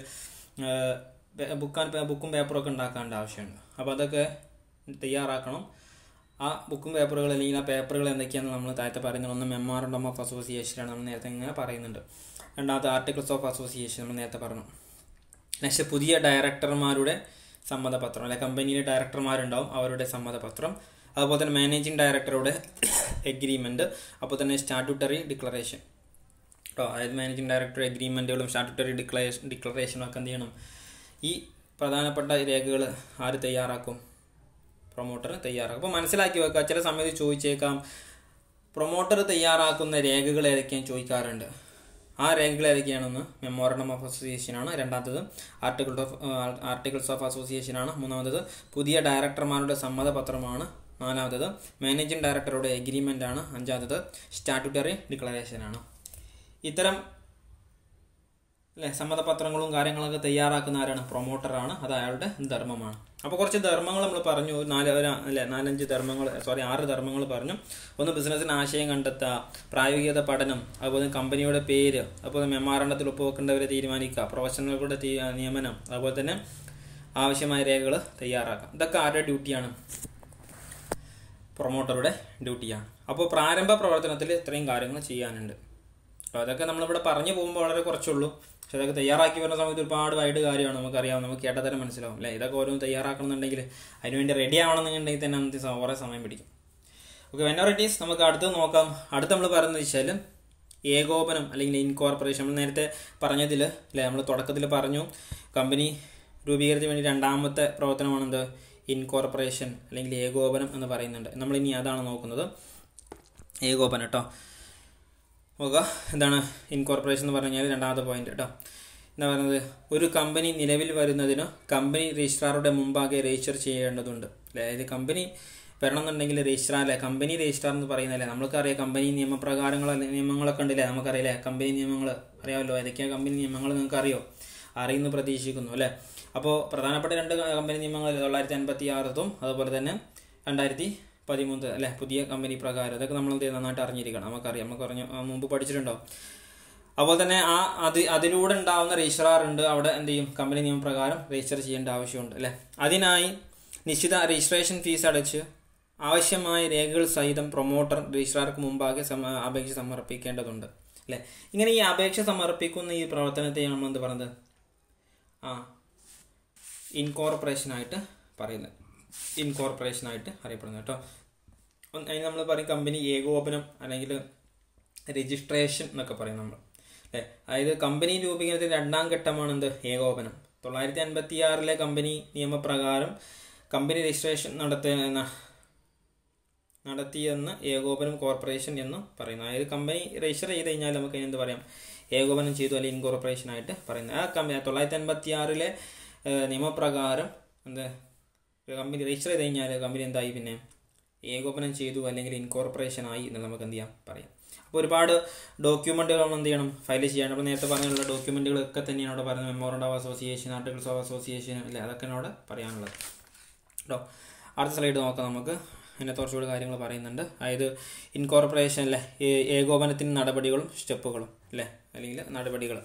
ബുക്കാൻ ബുക്കും പേപ്പറും ഒക്കെ ഉണ്ടാക്കേണ്ട ആവശ്യമുണ്ട് അപ്പോൾ അതൊക്കെ തയ്യാറാക്കണം ആ ബുക്കും പേപ്പറുകൾ അല്ലെങ്കിൽ ആ പേപ്പറുകൾ എന്തൊക്കെയാണെന്ന് നമ്മൾ താഴത്തെ പറയുന്നത് ഒന്ന് മെമ്മോറണ്ടം ഓഫ് അസോസിയേഷനാണ് നമ്മൾ നേരത്തെ ഇങ്ങനെ പറയുന്നുണ്ട് രണ്ടാമത്തെ ആർട്ടിക്കിൾസ് ഓഫ് അസോസിയേഷൻ നമ്മൾ നേരത്തെ പറഞ്ഞു നെക്സ്റ്റ് പുതിയ ഡയറക്ടർമാരുടെ സമ്മതപത്രം അല്ലെ കമ്പനിയിലെ ഡയറക്ടർമാരുണ്ടാവും അവരുടെ സമ്മതപത്രം അതുപോലെ തന്നെ മാനേജിങ് ഡയറക്ടറുടെ എഗ്രിമെൻറ്റ് അപ്പോൾ തന്നെ സ്റ്റാറ്റ്യൂട്ടറി ഡിക്ലറേഷൻ കേട്ടോ അതായത് മാനേജിങ് ഡയറക്ടർ എഗ്രിമെൻറ്റുകളും സ്റ്റാറ്റ്യൂട്ടറി ഡിക്ലറേഷൻ ഡിക്ലറേഷനും ഒക്കെ എന്ത് ചെയ്യണം ഈ പ്രധാനപ്പെട്ട രേഖകൾ ആര് തയ്യാറാക്കും പ്രൊമോട്ടർ തയ്യാറാക്കും അപ്പോൾ മനസ്സിലാക്കി വെക്കുക ചില സമയത്ത് ചോദിച്ചേക്കാം പ്രൊമോട്ടർ തയ്യാറാക്കുന്ന രേഖകൾ ഏതൊക്കെയാണ് ചോദിക്കാറുണ്ട് ആ രേഖകൾ ഏതൊക്കെയാണെന്ന് മെമ്മോറണ്ടം ഓഫ് അസോസിയേഷൻ ആണ് രണ്ടാമത്തത് article of articles of association ആണ് മൂന്നാമത്തത് പുതിയ ഡയറക്ടർമാരുടെ സമ്മതപത്രമാണ് നാലാമത്തത് മാനേജിംഗ് ഡയറക്ടറുടെ എഗ്രിമെൻ്റ് ആണ് അഞ്ചാമത്തത് സ്റ്റാറ്റ്യൂട്ടറി ഡിക്ലറേഷൻ ആണ് ഇത്തരം അല്ലെ സമ്മതപത്രങ്ങളും കാര്യങ്ങളൊക്കെ തയ്യാറാക്കുന്ന ആരാണ് പ്രൊമോട്ടറാണ് അത് അയാളുടെ ധർമ്മമാണ് അപ്പോൾ കുറച്ച് ധർമ്മങ്ങൾ നമ്മൾ പറഞ്ഞു ഒരു നാല് ഒരു അല്ലെ നാലഞ്ച് ധർമ്മങ്ങൾ സോറി ആറ് ധർമ്മങ്ങൾ പറഞ്ഞു ഒന്ന് ബിസിനസ്സിന് ആശയം കണ്ടെത്തുക പ്രായോഗികത പഠനം അതുപോലെ കമ്പനിയുടെ പേര് അതുപോലെ മെമ്മാറണ്ടത്തിൽ ഒപ്പുവെക്കേണ്ടവരെ തീരുമാനിക്കുക പ്രൊഫഷണലുകളുടെ നിയമനം അതുപോലെ തന്നെ ആവശ്യമായ രേഖകൾ തയ്യാറാക്കാം ഇതൊക്കെ ആരുടെ ഡ്യൂട്ടിയാണ് പ്രൊമോട്ടറുടെ ഡ്യൂട്ടിയാണ് അപ്പോൾ പ്രാരംഭ പ്രവർത്തനത്തിൽ ഇത്രയും കാര്യങ്ങൾ ചെയ്യാനുണ്ട് അപ്പോൾ അതൊക്കെ നമ്മളിവിടെ പറഞ്ഞു പോകുമ്പോൾ വളരെ കുറച്ചുള്ളൂ പക്ഷെ അതൊക്കെ തയ്യാറാക്കി വരുന്ന സമയത്ത് ഒരുപാട് വൈഡ് കാര്യമാണ് നമുക്കറിയാം നമുക്ക് കേട്ടതരം മനസ്സിലാവും അല്ലേ ഇതൊക്കെ ഓരോന്ന് തയ്യാറാക്കണമെന്നുണ്ടെങ്കിൽ അതിനുവേണ്ടി റെഡി ആവണമെന്നുണ്ടെങ്കിൽ തന്നെ നമുക്ക് കുറേ സമയം പിടിക്കും ഓക്കെ വെനോറിറ്റീസ് നമുക്ക് അടുത്ത് നോക്കാം അടുത്ത് നമ്മൾ പറയുന്നത് വെച്ചാൽ ഏകോപനം അല്ലെങ്കിൽ ഇൻകോർപ്പറേഷൻ നമ്മൾ നേരത്തെ പറഞ്ഞതിൽ അല്ലേ നമ്മൾ തുടക്കത്തിൽ പറഞ്ഞു കമ്പനി രൂപീകരിച്ചതിന് വേണ്ടി രണ്ടാമത്തെ പ്രവർത്തനമാണ് എന്ത് ഇൻകോർപ്പറേഷൻ അല്ലെങ്കിൽ ഏകോപനം എന്ന് പറയുന്നുണ്ട് നമ്മൾ ഇനി അതാണ് നോക്കുന്നത് ഏകോപനം കേട്ടോ നോക്കുക എന്താണ് ഇൻകോർപ്പറേഷൻ എന്ന് പറഞ്ഞു കഴിഞ്ഞാൽ രണ്ടാമത്തെ പോയിന്റ് കേട്ടോ എന്താ പറയുന്നത് ഒരു കമ്പനി നിലവിൽ വരുന്നതിന് കമ്പനി രജിസ്ട്രാറുടെ മുമ്പാകെ രജിസ്റ്റർ ചെയ്യേണ്ടതുണ്ട് അതായത് കമ്പനി വരണമെന്നുണ്ടെങ്കിൽ രജിസ്ട്രാർ അല്ലേ കമ്പനി രജിസ്ട്രാർ എന്ന് പറയുന്നല്ലേ നമുക്കറിയാം കമ്പനി നിയമപ്രകാരങ്ങൾ നിയമങ്ങളൊക്കെ ഉണ്ടല്ലേ നമുക്കറിയില്ലേ കമ്പനി നിയമങ്ങൾ അറിയാമല്ലോ ഏതൊക്കെയാണ് കമ്പനി നിയമങ്ങൾ നിങ്ങൾക്ക് അറിയോ അറിയുന്നു പ്രതീക്ഷിക്കുന്നു അല്ലേ അപ്പോൾ പ്രധാനപ്പെട്ട രണ്ട് കമ്പനി നിയമങ്ങൾ തൊള്ളായിരത്തി അൻപത്തി ആറത്തും അതുപോലെ തന്നെ രണ്ടായിരത്തി പതിമൂന്ന് അല്ലേ പുതിയ കമ്പനി പ്രകാരം ഇതൊക്കെ നമ്മൾ എന്ത് ചെയ്യും? നന്നായിട്ട് അറിഞ്ഞിരിക്കണം നമുക്കറിയാം നമുക്ക് അറിഞ്ഞ ആ, മുമ്പ് പഠിച്ചിട്ടുണ്ടോ അപ്പോൾ തന്നെ ആ അത് അതിലൂടെ ഉണ്ടാവുന്ന രജിസ്ട്രാർ ഉണ്ട് അവിടെ എന്ത് ചെയ്യും കമ്പനി നിയമപ്രകാരം രജിസ്റ്റർ ചെയ്യേണ്ട ആവശ്യമുണ്ട് അല്ലേ അതിനായി നിശ്ചിത രജിസ്ട്രേഷൻ ഫീസ് അടച്ച് ആവശ്യമായ രേഖകൾ സഹിതം പ്രൊമോട്ടർ രജിസ്ട്രാർക്ക് മുമ്പാകെ സമ അപേക്ഷ സമർപ്പിക്കേണ്ടതുണ്ട് അല്ലേ ഇങ്ങനെ ഈ അപേക്ഷ സമർപ്പിക്കുന്ന ഈ പ്രവർത്തനത്തെയാണ് നമ്മൾ എന്ത് പറയുന്നത് ആ ഇൻകോർപ്പറേഷനായിട്ട് പറയുന്നത് ഇൻകോർപ്പറേഷനായിട്ട് അറിയപ്പെടുന്നത് കേട്ടോ ഒന്ന് അതിന് നമ്മൾ പറയും കമ്പനി ഏകോപനം അല്ലെങ്കിൽ രജിസ്ട്രേഷൻ എന്നൊക്കെ പറയും നമ്മൾ അല്ലേ അതായത് കമ്പനി രൂപീകരണത്തിൽ രണ്ടാം ഘട്ടമാണ് എന്ത് ഏകോപനം തൊള്ളായിരത്തി അൻപത്തി ആറിലെ കമ്പനി നിയമപ്രകാരം കമ്പനി രജിസ്ട്രേഷൻ നടത്തുന്ന നടത്തിയെന്ന് ഏകോപനം കോർപ്പറേഷൻ എന്ന് പറയുന്നു അതായത് കമ്പനി രജിസ്റ്റർ ചെയ്ത് കഴിഞ്ഞാൽ നമുക്ക് എന്ത് പറയാം ഏകോപനം ചെയ്തു അല്ലെങ്കിൽ ഇൻകോർപ്പറേഷൻ ആയിട്ട് പറയുന്നത് ആ കമ്പനി തൊള്ളായിരത്തി അൻപത്തി ആറിലെ നിയമപ്രകാരം എന്ത് കമ്പനി രജിസ്റ്റർ ചെയ്ത് കഴിഞ്ഞാൽ കമ്പനി എന്തായി പിന്നെ ഏകോപനം ചെയ്തു അല്ലെങ്കിൽ ഇൻകോർപ്പറേഷൻ ആയി എന്ന് നമുക്ക് എന്ത് ചെയ്യാം പറയാം അപ്പോൾ ഒരുപാട് ഡോക്യുമെൻറ്റുകൾ നമ്മൾ എന്ത് ചെയ്യണം ഫയൽ ചെയ്യണം അപ്പോൾ നേരത്തെ പറഞ്ഞുള്ള ഡോക്യുമെൻറ്റുകളൊക്കെ തന്നെയാണ് അവിടെ പറയുന്നത് memorandum of association articles of association അല്ലേ അതൊക്കെയാണ് അവിടെ പറയാനുള്ളത് കേട്ടോ അടുത്ത സ്ലൈഡ് നോക്കാം നമുക്ക് അതിനകത്ത് കുറച്ചുകൂടി കാര്യങ്ങൾ പറയുന്നുണ്ട് അതായത് ഇൻകോർപ്പറേഷൻ അല്ലേ ഏ- ഏകോപനത്തിന് നടപടികളും സ്റ്റെപ്പുകളും അല്ലേ അല്ലെങ്കിൽ നടപടികൾ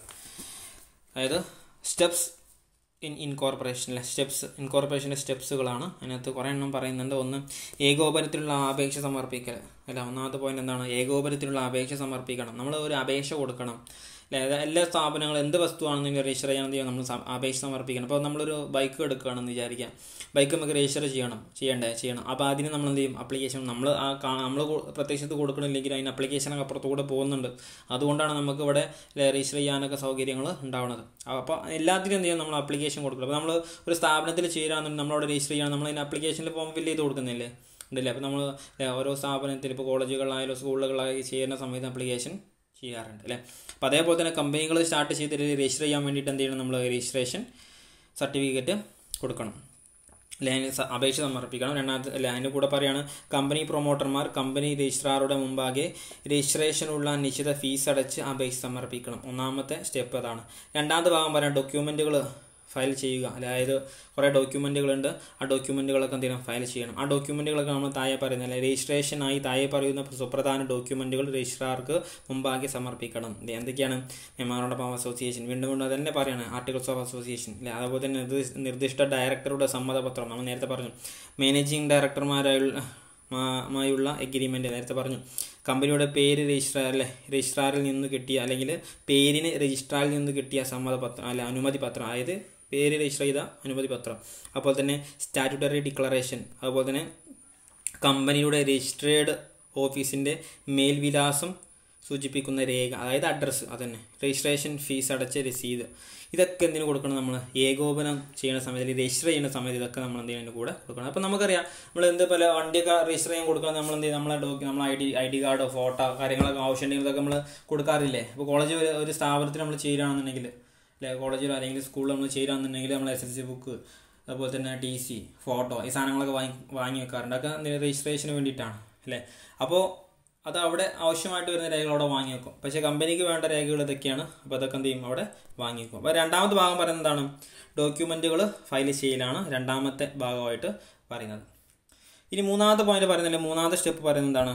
അതായത് സ്റ്റെപ്സ് ഇൻ ഇൻകോർപ്പറേഷനിലെ സ്റ്റെപ്സ് ഇൻകോർപ്പറേഷൻ്റെ സ്റ്റെപ്സുകളാണ് അതിനകത്ത് കുറേ എണ്ണം പറയുന്നുണ്ട് ഒന്ന് ഏകോപനത്തിലുള്ള അപേക്ഷ സമർപ്പിക്കൽ അല്ല ഒന്നാമത്തെ പോയിന്റ് എന്താണ് ഏകോപനത്തിലുള്ള അപേക്ഷ സമർപ്പിക്കണം നമ്മൾ ഒരു അപേക്ഷ കൊടുക്കണം അല്ലേ അത് എല്ലാ സ്ഥാപനങ്ങളും എന്ത് വസ്തുവാണെന്നെങ്കിലും രജിസ്റ്റർ ചെയ്യാൻ എന്ത് ചെയ്യണം നമ്മൾ സം- അപേക്ഷ സമർപ്പിക്കണം അപ്പോൾ നമ്മളൊരു ബൈക്ക് എടുക്കുകയാണെന്ന് വിചാരിക്കാം ബൈക്ക് നമുക്ക് രജിസ്റ്റർ ചെയ്യണം ചെയ്യണ്ടേ ചെയ്യണം അപ്പോൾ അതിന് നമ്മൾ എന്ത് ചെയ്യും അപ്ലിക്കേഷൻ നമ്മൾ ആ നമ്മൾ പ്രത്യക്ഷത്ത് കൊടുക്കണില്ലെങ്കിൽ അതിന് അപ്ലിക്കേഷനൊക്കെ അപ്പുറത്തുകൂടെ പോകുന്നുണ്ട് അതുകൊണ്ടാണ് നമുക്ക് ഇവിടെ രജിസ്റ്റർ ചെയ്യാനൊക്കെ സൗകര്യങ്ങൾ ഉണ്ടാവുന്നത് അപ്പോൾ എല്ലാത്തിനും എന്ത് ചെയ്യും നമ്മൾ അപ്ലിക്കേഷൻ കൊടുക്കണം അപ്പോൾ നമ്മൾ ഒരു സ്ഥാപനത്തിൽ ചേരാന്നുണ്ടെങ്കിൽ നമ്മളവിടെ രജിസ്റ്റർ ചെയ്യണം നമ്മൾ അതിന് അപ്ലിക്കേഷനിൽ ഫോം ഫില്ല് ചെയ്ത് കൊടുക്കുന്നില്ലേ ഉണ്ടല്ലേ അപ്പോൾ നമ്മൾ ഓരോ സ്ഥാപനത്തിൽ ഇപ്പോൾ കോളേജുകളിലായാലും സ്കൂളുകളിലായാലും ചെയ്യുന്ന സമയത്ത് അപ്ലിക്കേഷൻ ചെയ്യാറുണ്ട് അല്ലേ അപ്പോൾ അതേപോലെ തന്നെ കമ്പനികൾ സ്റ്റാർട്ട് ചെയ്ത് രജിസ്റ്റർ ചെയ്യാൻ വേണ്ടിയിട്ട് എന്ത് ചെയ്യണം നമ്മൾ രജിസ്ട്രേഷൻ സർട്ടിഫിക്കറ്റ് കൊടുക്കണം അല്ലെ അതിന് സ- അപേക്ഷ സമർപ്പിക്കണം രണ്ടാമത്തെ അല്ലെ അതിൻ്റെ കൂടെ പറയാണ് കമ്പനി പ്രൊമോട്ടർമാർ കമ്പനി രജിസ്ട്രാറുടെ മുമ്പാകെ രജിസ്ട്രേഷനുള്ള നിശ്ചിത ഫീസ് അടച്ച് അപേക്ഷ സമർപ്പിക്കണം ഒന്നാമത്തെ സ്റ്റെപ്പ് അതാണ് രണ്ടാമത്തെ ഭാഗം പറയാം ഡോക്യുമെൻറ്റുകൾ ഫയൽ ചെയ്യുക അതായത് കുറേ ഡോക്യുമെൻറ്റുകളുണ്ട് ആ ഡോക്യുമെൻറ്റുകളൊക്കെ എന്ത് ചെയ്യണം ഫയൽ ചെയ്യണം ആ ഡോക്യുമെൻറ്റുകളൊക്കെ നമ്മൾ താഴെ പറയുന്നത് അല്ലെ രജിസ്ട്രേഷനായി താഴെ പറയുന്ന സുപ്രധാന ഡോക്യുമെൻറ്റുകൾ രജിസ്ട്രാർക്ക് മുമ്പാകെ സമർപ്പിക്കണം ഇത് എന്തൊക്കെയാണ് മെമ്മോറണ്ടം ഓഫ് അസോസിയേഷൻ വീണ്ടും വീണ്ടും അതന്നെ പറയാണ് ആർട്ടിക്കിൾസ് ഓഫ് അസോസിയേഷൻ അല്ലെ അതുപോലെ തന്നെ നിർദ്ദിഷ്- നിർദ്ദിഷ്ട ഡയറക്ടറുടെ സമ്മതപത്രം നമ്മൾ നേരത്തെ പറഞ്ഞു മാനേജിംഗ് ഡയറക്ടർമാരായുള്ള മാ- മായുള്ള എഗ്രിമെൻ്റ് നേരത്തെ പറഞ്ഞു കമ്പനിയുടെ പേര് രജിസ്ട്രാർ അല്ലെ രജിസ്ട്രാറിൽ നിന്ന് കിട്ടിയ അല്ലെങ്കിൽ പേരിന് രജിസ്ട്രാറിൽ നിന്ന് കിട്ടിയ സമ്മതപത്രം അല്ല അനുമതി പത്രം അതായത് പേര് രജിസ്റ്റർ ചെയ്ത അനുമതി പത്രം അതുപോലെ തന്നെ സ്റ്റാറ്റ്യൂട്ടറി ഡിക്ലറേഷൻ അതുപോലെ തന്നെ കമ്പനിയുടെ രജിസ്ട്രേഡ് ഓഫീസിൻ്റെ മേൽവിലാസം സൂചിപ്പിക്കുന്ന രേഖ അതായത് അഡ്രസ്സ് അതന്നെ രജിസ്ട്രേഷൻ ഫീസ് അടച്ച രസീത് ഇതൊക്കെ എന്തിനു കൊടുക്കണം നമ്മൾ ഏകോപനം ചെയ്യുന്ന സമയത്ത് രജിസ്റ്റർ ചെയ്യുന്ന സമയത്ത് ഇതൊക്കെ നമ്മൾ എന്ത് ചെയ്യുന്നതിന് കൂടെ കൊടുക്കണം അപ്പം നമുക്കറിയാം നമ്മൾ എന്ത് പല വണ്ടിയൊക്കെ രജിസ്റ്റർ ചെയ്യാൻ കൊടുക്കണം നമ്മൾ എന്ത് ചെയ്യും നമ്മളെ ഡോക്യു നമ്മൾ ഐ ഡി ഐ ഡി കാർഡോ ഫോട്ടോ കാര്യങ്ങളൊക്കെ ആവശ്യമുണ്ടെങ്കിൽ ഇതൊക്കെ നമ്മൾ കൊടുക്കാറില്ലേ അപ്പോൾ കോളേജ് ഒരു ഒരു സ്ഥാപനത്തിൽ നമ്മൾ ചെയ്യുകയാണെന്നുണ്ടെങ്കിൽ അല്ലെ കോളേജിലോ അല്ലെങ്കിൽ സ്കൂളിൽ നമ്മൾ ചെയ്യുകയാണെന്നുണ്ടെങ്കിൽ നമ്മൾ എസ് എസ് സി ബുക്ക് അതുപോലെ തന്നെ ടി സി ഫോട്ടോ ഈ സാധനങ്ങളൊക്കെ വാങ്ങി വാങ്ങി വെക്കാറുണ്ട് അതൊക്കെ രജിസ്ട്രേഷന് വേണ്ടിയിട്ടാണ് അല്ലേ അപ്പോൾ അത് അവിടെ ആവശ്യമായിട്ട് വരുന്ന രേഖകൾ അവിടെ വാങ്ങി വെക്കും പക്ഷേ കമ്പനിക്ക് വേണ്ട രേഖകൾ ഇതൊക്കെയാണ് അപ്പോൾ അതൊക്കെ എന്ത് ചെയ്യും അവിടെ വാങ്ങി വെക്കും അപ്പോൾ രണ്ടാമത്തെ ഭാഗം പറയുന്നത് എന്താണ് ഡോക്യുമെൻറ്റുകൾ ഫയൽ ചെയ്യലാണ് രണ്ടാമത്തെ ഭാഗമായിട്ട് പറയുന്നത് ഇനി മൂന്നാമത്തെ പോയിന്റ് പറയുന്നില്ല മൂന്നാമത്തെ സ്റ്റെപ്പ് പറയുന്നത് എന്താണ്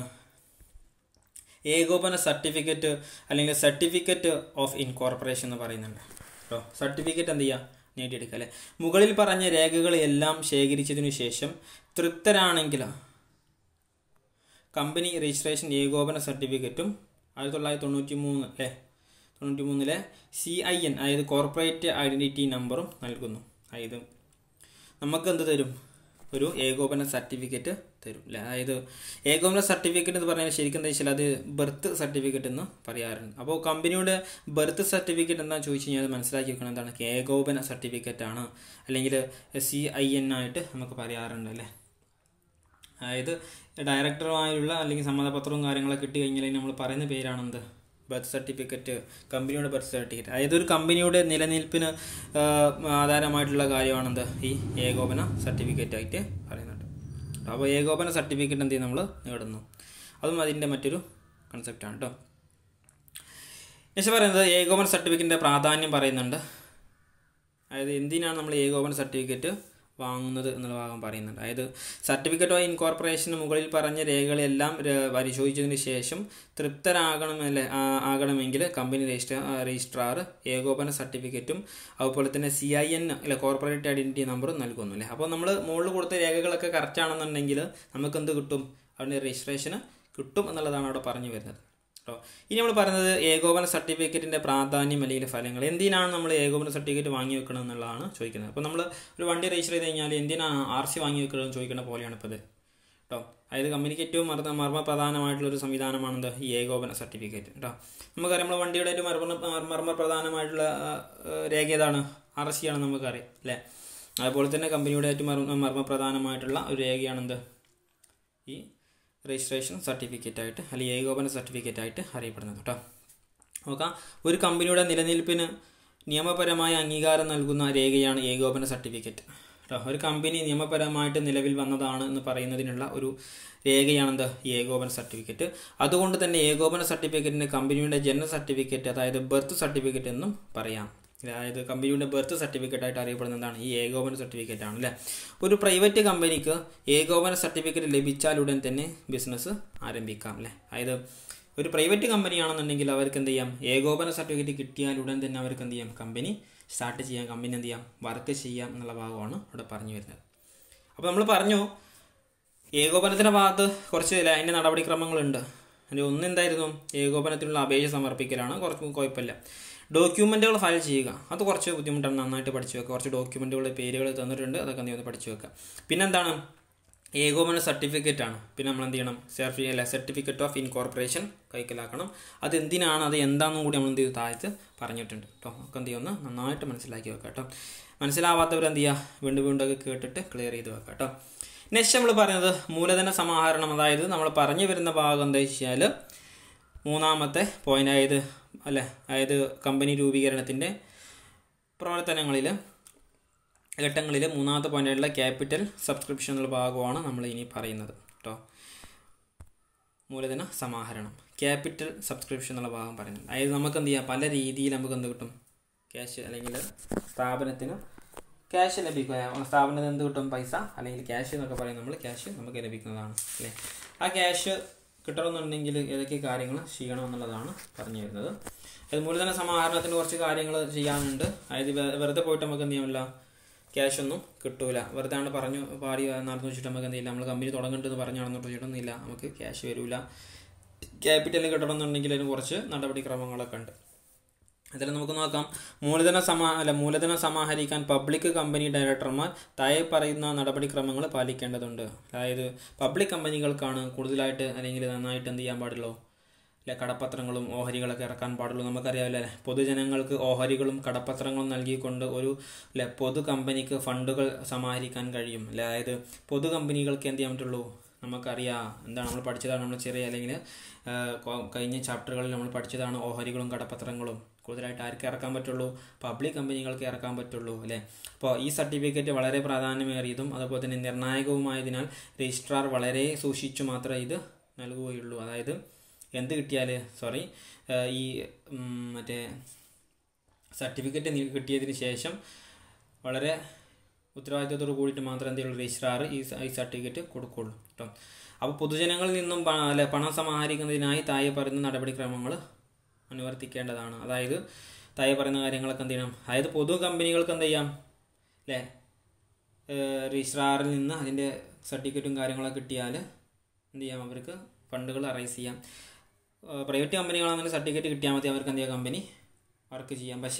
ഏകോപന സർട്ടിഫിക്കറ്റ് അല്ലെങ്കിൽ സർട്ടിഫിക്കറ്റ് ഓഫ് ഇൻകോർപ്പറേഷൻ എന്ന് പറയുന്നുണ്ട് കേട്ടോ സർട്ടിഫിക്കറ്റ് എന്ത് ചെയ്യുക നേടിയെടുക്കുക അല്ലേ മുകളിൽ പറഞ്ഞ രേഖകളെല്ലാം ശേഖരിച്ചതിനു ശേഷം തൃപ്തരാണെങ്കിൽ കമ്പനി രജിസ്ട്രേഷൻ ഏകോപന സർട്ടിഫിക്കറ്റും ആയിരത്തി തൊള്ളായിരത്തി തൊണ്ണൂറ്റി മൂന്ന് അല്ലേ തൊണ്ണൂറ്റി മൂന്നിലെ സി ഐ എൻ അതായത് കോർപ്പറേറ്റ് ഐഡൻറ്റിറ്റി നമ്പറും നൽകുന്നു അതായത് നമുക്ക് എന്ത് തരും ഒരു ഏകോപന സർട്ടിഫിക്കറ്റ് തരും അല്ലേ അതായത് ഏകോപന സർട്ടിഫിക്കറ്റ് എന്ന് പറഞ്ഞാൽ ശരിക്കും എന്താ വെച്ചാൽ അത് ബർത്ത് സർട്ടിഫിക്കറ്റ് എന്ന് പറയാറുണ്ട് അപ്പോൾ കമ്പനിയുടെ ബർത്ത് സർട്ടിഫിക്കറ്റ് എന്താണെന്ന് ചോദിച്ചു കഴിഞ്ഞാൽ അത് മനസ്സിലാക്കി വെക്കണം എന്താണ് ഏകോപന സർട്ടിഫിക്കറ്റ് ആണ് അല്ലെങ്കിൽ സി ഐ എൻ ആയിട്ട് നമുക്ക് പറയാറുണ്ട് അല്ലേ അതായത് ഡയറക്ടറുമായുള്ള അല്ലെങ്കിൽ സമ്മതപത്രവും കാര്യങ്ങളൊക്കെ കിട്ടി കഴിഞ്ഞാൽ നമ്മൾ പറയുന്ന പേരാണെന്ത് ബർത്ത് സർട്ടിഫിക്കറ്റ് കമ്പനിയുടെ ബർത്ത് സർട്ടിഫിക്കറ്റ് അതായത് ഒരു കമ്പനിയുടെ നിലനിൽപ്പിന് ആ, ആധാരമായിട്ടുള്ള കാര്യമാണെന്ത് ഈ ഏകോപന സർട്ടിഫിക്കറ്റ് ആയിട്ട് പറയുന്നുണ്ട് അപ്പോൾ ഏകോപന സർട്ടിഫിക്കറ്റ് എന്ത് ചെയ്യും നമ്മൾ നേടുന്നു അതും അതിൻ്റെ മറ്റൊരു കൺസെപ്റ്റാണ് കേട്ടോ നെക്സ്റ്റ് പറയുന്നത് ഏകോപന സർട്ടിഫിക്കറ്റിൻ്റെ പ്രാധാന്യം പറയുന്നുണ്ട് അതായത് എന്തിനാണ് നമ്മൾ ഏകോപന സർട്ടിഫിക്കറ്റ് വാങ്ങുന്നത് എന്നുള്ള ഭാഗം പറയുന്നുണ്ട് അതായത് സർട്ടിഫിക്കറ്റ് ഓഫ് ഇൻകോർപ്പറേഷന് മുകളിൽ പറഞ്ഞ രേഖകളെല്ലാം ര- പരിശോധിച്ചതിന് ശേഷം തൃപ്തരാകണമല്ലേ ആ- ആകണമെങ്കിൽ കമ്പനി രജിസ്റ്റർ രജിസ്ട്രാർ ഏകോപന സർട്ടിഫിക്കറ്റും അതുപോലെ തന്നെ സി ഐ എൻ അല്ലെ കോർപ്പറേറ്റ് ഐഡൻറ്റിറ്റി നമ്പറും നൽകുന്നു അല്ലേ അപ്പോൾ നമ്മൾ മുകളിൽ കൊടുത്ത രേഖകളൊക്കെ കറക്റ്റ് ആണെന്നുണ്ടെങ്കിൽ നമുക്ക് എന്ത് കിട്ടും അതിൻ്റെ രജിസ്ട്രേഷന് കിട്ടും എന്നുള്ളതാണ് അവിടെ പറഞ്ഞു വരുന്നത് കേട്ടോ ഇനി നമ്മൾ പറയുന്നത് ഏകോപന സർട്ടിഫിക്കറ്റിൻ്റെ പ്രാധാന്യം അല്ലെങ്കിൽ ഫലങ്ങൾ എന്തിനാണ് നമ്മൾ ഏകോപന സർട്ടിഫിക്കറ്റ് വാങ്ങി വെക്കണം എന്നുള്ളതാണ് ചോദിക്കുന്നത് അപ്പോൾ നമ്മൾ ഒരു വണ്ടി രജിസ്റ്റർ ചെയ്ത് കഴിഞ്ഞാൽ എന്തിനാണ് ആർ സി വാങ്ങി വെക്കണമെന്ന് ചോദിക്കുന്ന പോലെയാണ് ഇപ്പോൾ ഇത് കേട്ടോ അതായത് കമ്പനിക്ക് ഏറ്റവും മർമ്മ മർമ്മ പ്രധാനമായിട്ടുള്ള ഒരു സംവിധാനമാണെന്ത് ഈ ഏകോപന സർട്ടിഫിക്കറ്റ് കേട്ടോ നമുക്കറിയാം നമ്മൾ വണ്ടിയുടെ ഒരു മർമ്മ മർമ്മ പ്രധാനമായിട്ടുള്ള ആ, ആ, രേഖ ഏതാണ് ആർ സി ആണ് നമുക്കറിയാം അല്ലേ അതുപോലെ തന്നെ കമ്പനിയുടെ ഏറ്റവും മർമ്മ മർമ്മ പ്രധാനമായിട്ടുള്ള ഒരു രേഖയാണെന്ത് ഈ രജിസ്ട്രേഷൻ സർട്ടിഫിക്കറ്റ് ആയിട്ട് അല്ലെങ്കിൽ ഏകോപന സർട്ടിഫിക്കറ്റ് ആയിട്ട് അറിയപ്പെടുന്നത് കേട്ടോ നോക്കാം ഒരു കമ്പനിയുടെ നിലനിൽപ്പിന് നിയമപരമായ അംഗീകാരം നൽകുന്ന രേഖയാണ് ഏകോപന സർട്ടിഫിക്കറ്റ് കേട്ടോ ഒരു കമ്പനി നിയമപരമായിട്ട് നിലവിൽ വന്നതാണ് എന്ന് പറയുന്നതിനുള്ള ഒരു രേഖയാണെന്ത് ഈ ഏകോപന സർട്ടിഫിക്കറ്റ് അതുകൊണ്ട് തന്നെ ഏകോപന സർട്ടിഫിക്കറ്റിന് കമ്പനിയുടെ ജനന സർട്ടിഫിക്കറ്റ് അതായത് ബർത്ത് സർട്ടിഫിക്കറ്റ് എന്നും പറയാം അതായത് കമ്പനിയുടെ ബർത്ത് സർട്ടിഫിക്കറ്റ് ആയിട്ട് അറിയപ്പെടുന്ന എന്താണ് ഈ ഏകോപന സർട്ടിഫിക്കറ്റ് ആണ് അല്ലേ ഒരു പ്രൈവറ്റ് കമ്പനിക്ക് ഏകോപന സർട്ടിഫിക്കറ്റ് ലഭിച്ചാൽ ഉടൻ തന്നെ ബിസിനസ് ആരംഭിക്കാം അല്ലേ അതായത് ഒരു പ്രൈവറ്റ് കമ്പനിയാണെന്നുണ്ടെങ്കിൽ അവർക്ക് എന്ത് ചെയ്യാം ഏകോപന സർട്ടിഫിക്കറ്റ് കിട്ടിയാൽ ഉടൻ തന്നെ അവർക്ക് എന്ത് ചെയ്യാം കമ്പനി സ്റ്റാർട്ട് ചെയ്യാം കമ്പനി എന്ത് ചെയ്യാം വർക്ക് ചെയ്യാം എന്നുള്ള ഭാഗമാണ് ഇവിടെ പറഞ്ഞു വരുന്നത് അപ്പോൾ നമ്മൾ പറഞ്ഞു ഏകോപനത്തിൻ്റെ ഭാഗത്ത് കുറച്ച് ല- അതിൻ്റെ നടപടിക്രമങ്ങളുണ്ട് അതിൻ്റെ ഒന്ന് എന്തായിരുന്നു ഏകോപനത്തിനുള്ള അപേക്ഷ സമർപ്പിക്കലാണ് കുറച്ച് കുഴപ്പമില്ല ഡോക്യുമെൻറ്റുകൾ ഫയൽ ചെയ്യുക അത് കുറച്ച് ബുദ്ധിമുട്ടാണ് നന്നായിട്ട് പഠിച്ചു വെക്കുക കുറച്ച് ഡോക്യുമെൻറ്റുകളുടെ പേരുകൾ തന്നിട്ടുണ്ട് അതൊക്കെ നീ ഒന്ന് പഠിച്ചു വെക്കുക പിന്നെന്താണ് ഏകോപന സർട്ടിഫിക്കറ്റ് ആണ് പിന്നെ നമ്മൾ എന്ത് ചെയ്യണം സർഫി അല്ല സർട്ടിഫിക്കറ്റ് ഓഫ് ഇൻകോർപ്പറേഷൻ കൈക്കലാക്കണം അത് എന്തിനാണ് അത് എന്താണെന്നും കൂടി നമ്മൾ എന്ത് ചെയ്തു താഴത്ത് പറഞ്ഞിട്ടുണ്ട് കേട്ടോ ഒക്കെ എന്ത് ചെയ്യുമെന്ന് നന്നായിട്ട് മനസ്സിലാക്കി വെക്കാം കേട്ടോ മനസ്സിലാവാത്തവർ എന്ത് ചെയ്യുക വീണ്ടും വീണ്ടും ഒക്കെ കേട്ടിട്ട് ക്ലിയർ ചെയ്ത് വെക്കാം കേട്ടോ നെക്സ്റ്റ് നമ്മൾ പറയുന്നത് മൂലധന സമാഹരണം അതായത് നമ്മൾ പറഞ്ഞു വരുന്ന ഭാഗം എന്താ വെച്ചാൽ മൂന്നാമത്തെ പോയിന്റ് ആയത് അല്ലേ അതായത് കമ്പനി രൂപീകരണത്തിൻ്റെ പ്രവർത്തനങ്ങളിൽ ഘട്ടങ്ങളിൽ മൂന്നാമത്തെ പോയിന്റായിട്ടുള്ള ക്യാപിറ്റൽ സബ്സ്ക്രിപ്ഷൻ എന്നുള്ള ഭാഗമാണ് നമ്മൾ ഇനി പറയുന്നത് കേട്ടോ മൂലധന സമാഹരണം ക്യാപിറ്റൽ സബ്സ്ക്രിപ്ഷൻ എന്നുള്ള ഭാഗം പറയുന്നത് അതായത് നമുക്ക് എന്ത് ചെയ്യാം പല രീതിയിൽ നമുക്ക് എന്ത് കിട്ടും ക്യാഷ് അല്ലെങ്കിൽ സ്ഥാപനത്തിന് ക്യാഷ് ലഭിക്കുക സ്ഥാപനത്തിന് എന്ത് കിട്ടും പൈസ അല്ലെങ്കിൽ ക്യാഷ് എന്നൊക്കെ പറയും നമ്മൾ ക്യാഷ് നമുക്ക് ലഭിക്കുന്നതാണ് അല്ലേ ആ ക്യാഷ് കിട്ടണമെന്നുണ്ടെങ്കിൽ ഏതൊക്കെ കാര്യങ്ങൾ ചെയ്യണം എന്നുള്ളതാണ് പറഞ്ഞു വരുന്നത് അത് മൂലധന സമാഹരണത്തിന് കുറച്ച് കാര്യങ്ങൾ ചെയ്യാനുണ്ട് അതായത് വെ- വെറുതെ പോയിട്ട് നമുക്ക് എന്ത് ചെയ്യാൻ പറ്റില്ല ക്യാഷ് ഒന്നും കിട്ടൂല വെറുതെ ആണ് പറഞ്ഞു പാടി നടന്നു വെച്ചിട്ട് നമുക്ക് എന്തില്ല നമ്മൾ കമ്പനി തുടങ്ങണ്ടെന്ന് പറഞ്ഞു നടന്നിട്ട് വെച്ചിട്ടൊന്നുമില്ല നമുക്ക് ക്യാഷ് വരില്ല ക്യാപിറ്റൽ കിട്ടണമെന്നുണ്ടെങ്കിൽ അതിന് കുറച്ച് നടപടിക്രമങ്ങളൊക്കെ ഉണ്ട് അതിൽ നമുക്ക് നോക്കാം മൂലധന സമാ അല്ല മൂലധന സമാഹരിക്കാൻ പബ്ലിക് കമ്പനി ഡയറക്ടർമാർ താഴെ പറയുന്ന നടപടിക്രമങ്ങൾ പാലിക്കേണ്ടതുണ്ട് അതായത് പബ്ലിക് കമ്പനികൾക്കാണ് കൂടുതലായിട്ട് അല്ലെങ്കിൽ നന്നായിട്ട് എന്ത് ചെയ്യാൻ പാടുള്ളൂ അല്ലെ കടപ്പത്രങ്ങളും ഓഹരികളൊക്കെ ഇറക്കാൻ പാടുള്ളൂ നമുക്കറിയാമല്ലോ അല്ലേ പൊതുജനങ്ങൾക്ക് ഓഹരികളും കടപ്പത്രങ്ങളും നൽകിക്കൊണ്ട് ഒരു അല്ലെ പൊതു കമ്പനിക്ക് ഫണ്ടുകൾ സമാഹരിക്കാൻ കഴിയും അല്ലെ അതായത് പൊതു കമ്പനികൾക്ക് എന്ത് ചെയ്യാൻ പറ്റുള്ളൂ നമുക്കറിയാം എന്താണ് നമ്മൾ പഠിച്ചതാണ് നമ്മൾ ചെറിയ അല്ലെങ്കിൽ ആ, കൊ- കഴിഞ്ഞ ചാപ്റ്ററുകളിൽ നമ്മൾ പഠിച്ചതാണ് ഓഹരികളും കടപ്പത്രങ്ങളും കൂടുതലായിട്ട് ആർക്ക് ഇറക്കാൻ പറ്റുള്ളൂ പബ്ലിക് കമ്പനികൾക്ക് ഇറക്കാൻ പറ്റുള്ളൂ അല്ലേ അപ്പോൾ ഈ സർട്ടിഫിക്കറ്റ് വളരെ പ്രാധാന്യമേറിയതും അതുപോലെ തന്നെ നിർണായകവുമായതിനാൽ രജിസ്ട്രാർ വളരെ സൂക്ഷിച്ചു മാത്രമേ ഇത് നൽകുകയുള്ളൂ അതായത് എന്ത് കിട്ടിയാൽ സോറി ഈ ഉം, മറ്റേ സർട്ടിഫിക്കറ്റ് നി- കിട്ടിയതിന് ശേഷം വളരെ ഉത്തരവാദിത്തത്തോട് കൂടിയിട്ട് മാത്രം എന്തെങ്കിലും രജിസ്ട്രാർ ഈ സ- ഈ സർട്ടിഫിക്കറ്റ് കൊടുക്കുള്ളൂ കേട്ടോ അപ്പോൾ പൊതുജനങ്ങളിൽ നിന്നും പ- അല്ല പണം സമാഹരിക്കുന്നതിനായി താഴെ പറയുന്ന നടപടിക്രമങ്ങൾ അനുവർത്തിക്കേണ്ടതാണ് അതായത് താഴെ പറയുന്ന കാര്യങ്ങളൊക്കെ എന്ത് ചെയ്യണം അതായത് പൊതു കമ്പനികൾക്ക് എന്ത് ചെയ്യാം അല്ലേ രജിസ്ട്രാറിൽ നിന്ന് അതിൻ്റെ സർട്ടിഫിക്കറ്റും കാര്യങ്ങളൊക്കെ കിട്ടിയാൽ എന്ത് ചെയ്യാം അവർക്ക് ഫണ്ടുകൾ അറൈസ് ചെയ്യാം പ്രൈവറ്റ് കമ്പനികളാണെങ്കിൽ സർട്ടിഫിക്കറ്റ് കിട്ടിയാൽ മതി അവർക്ക് എന്ത് ചെയ്യാം കമ്പനി വർക്ക് ചെയ്യാം പക്ഷേ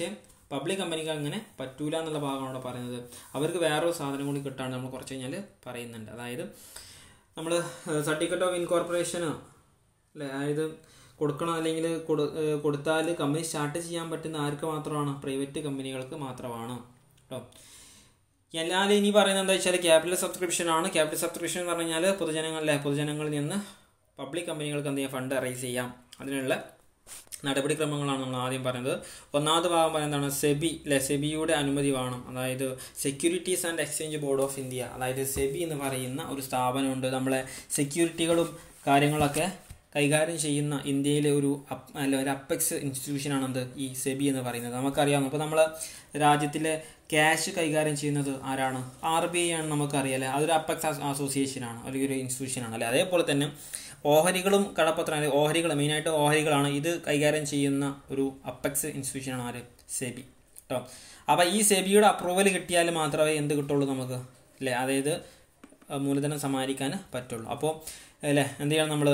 പബ്ലിക് കമ്പനിക്ക് അങ്ങനെ പറ്റൂല എന്നുള്ള ഭാഗമാണ് അവിടെ പറയുന്നത് അവർക്ക് വേറൊരു സാധനം കൂടി കിട്ടാണ് നമ്മൾ കുറച്ച് കഴിഞ്ഞാൽ പറയുന്നുണ്ട് അതായത് നമ്മൾ സർട്ടിഫിക്കറ്റ് ഓഫ് ഇൻകോർപ്പറേഷന് അല്ലേ അതായത് കൊടുക്കണം അല്ലെങ്കിൽ കൊടു ഏഹ് കൊടുത്താൽ കമ്പനി സ്റ്റാർട്ട് ചെയ്യാൻ പറ്റുന്ന ആർക്ക് മാത്രമാണ് പ്രൈവറ്റ് കമ്പനികൾക്ക് മാത്രമാണ് കേട്ടോ അല്ലാതെ ഇനി പറയുന്നത് എന്താ വെച്ചാൽ ക്യാപിറ്റൽ സബ്സ്ക്രിപ്ഷൻ ആണ് ക്യാപിറ്റൽ സബ്സ്ക്രിപ്ഷൻ എന്ന് പറഞ്ഞു കഴിഞ്ഞാൽ പൊതുജനങ്ങളിലെ പൊതുജനങ്ങളിൽ നിന്ന് പബ്ലിക് കമ്പനികൾക്ക് എന്ത് ചെയ്യാം ഫണ്ട് അറേസ് ചെയ്യാം അതിനുള്ള നടപടിക്രമങ്ങളാണ് നമ്മൾ ആദ്യം പറയുന്നത് ഒന്നാമത് ഭാഗം പറയുന്നതാണ് സെബി അല്ലെ സെബിയുടെ അനുമതി വേണം അതായത് securities and exchange board of India അതായത് സെബി എന്ന് പറയുന്ന ഒരു സ്ഥാപനമുണ്ട് നമ്മളെ സെക്യൂരിറ്റികളും കാര്യങ്ങളൊക്കെ കൈകാര്യം ചെയ്യുന്ന ഇന്ത്യയിലെ ഒരു അപ് അല്ല ഒരു അപ്പെക്സ് ഇൻസ്റ്റിറ്റ്യൂഷനാണ് എന്ത് ഈ സെബി എന്ന് പറയുന്നത് നമുക്കറിയാം അപ്പോൾ നമ്മൾ രാജ്യത്തിലെ ക്യാഷ് കൈകാര്യം ചെയ്യുന്നത് ആരാണ് ആർ ബി ഐ ആണ് നമുക്കറിയാം അല്ലേ അതൊരു അപ്പെക്സ് അസോസിയേഷനാണ് അല്ലെങ്കിൽ ഒരു ഇൻസ്റ്റിറ്റ്യൂഷനാണ് അല്ലേ അതേപോലെ തന്നെ ഓഹരികളും കടപ്പത്രം അല്ലെങ്കിൽ ഓഹരികൾ മെയിനായിട്ട് ഓഹരികളാണ് ഇത് കൈകാര്യം ചെയ്യുന്ന ഒരു അപ്പെക്സ് ഇൻസ്റ്റിറ്റ്യൂഷനാണ് ആര് സെബി കേട്ടോ അപ്പോൾ ഈ സെബിയുടെ അപ്രൂവൽ കിട്ടിയാൽ മാത്രമേ എന്ത് കിട്ടുള്ളൂ നമുക്ക് അല്ലേ അതായത് അഹ് മൂലധനം സമാഹരിക്കാൻ പറ്റുള്ളൂ അപ്പോൾ അല്ലേ എന്ത് ചെയ്യണം നമ്മൾ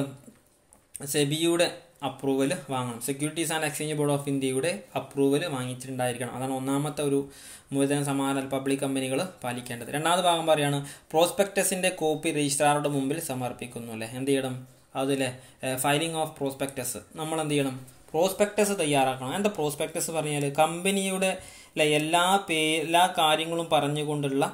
സെബിയുടെ അപ്രൂവൽ വാങ്ങണം securities and exchange board of ഇന്ത്യയുടെ അപ്രൂവൽ വാങ്ങിച്ചിട്ടുണ്ടായിരിക്കണം അതാണ് ഒന്നാമത്തെ ഒരു മൂലധന സമാഹരണ പബ്ലിക് കമ്പനികൾ പാലിക്കേണ്ടത് രണ്ടാമത് ഭാഗം പറയാണ് പ്രോസ്പെക്ടസിന്റെ കോപ്പി രജിസ്ട്രാറുടെ മുമ്പിൽ സമർപ്പിക്കുന്നു അല്ലേ എന്ത് ചെയ്യണം അതിലെ ഫയലിംഗ് ഓഫ് പ്രോസ്പെക്ടസ് നമ്മൾ എന്ത് ചെയ്യണം പ്രോസ്പെക്ടസ് തയ്യാറാക്കണം എന്താ പ്രോസ്പെക്ടസ് പറഞ്ഞാൽ കമ്പനിയുടെ അല്ലെ എല്ലാ പേ എല്ലാ കാര്യങ്ങളും പറഞ്ഞുകൊണ്ടുള്ള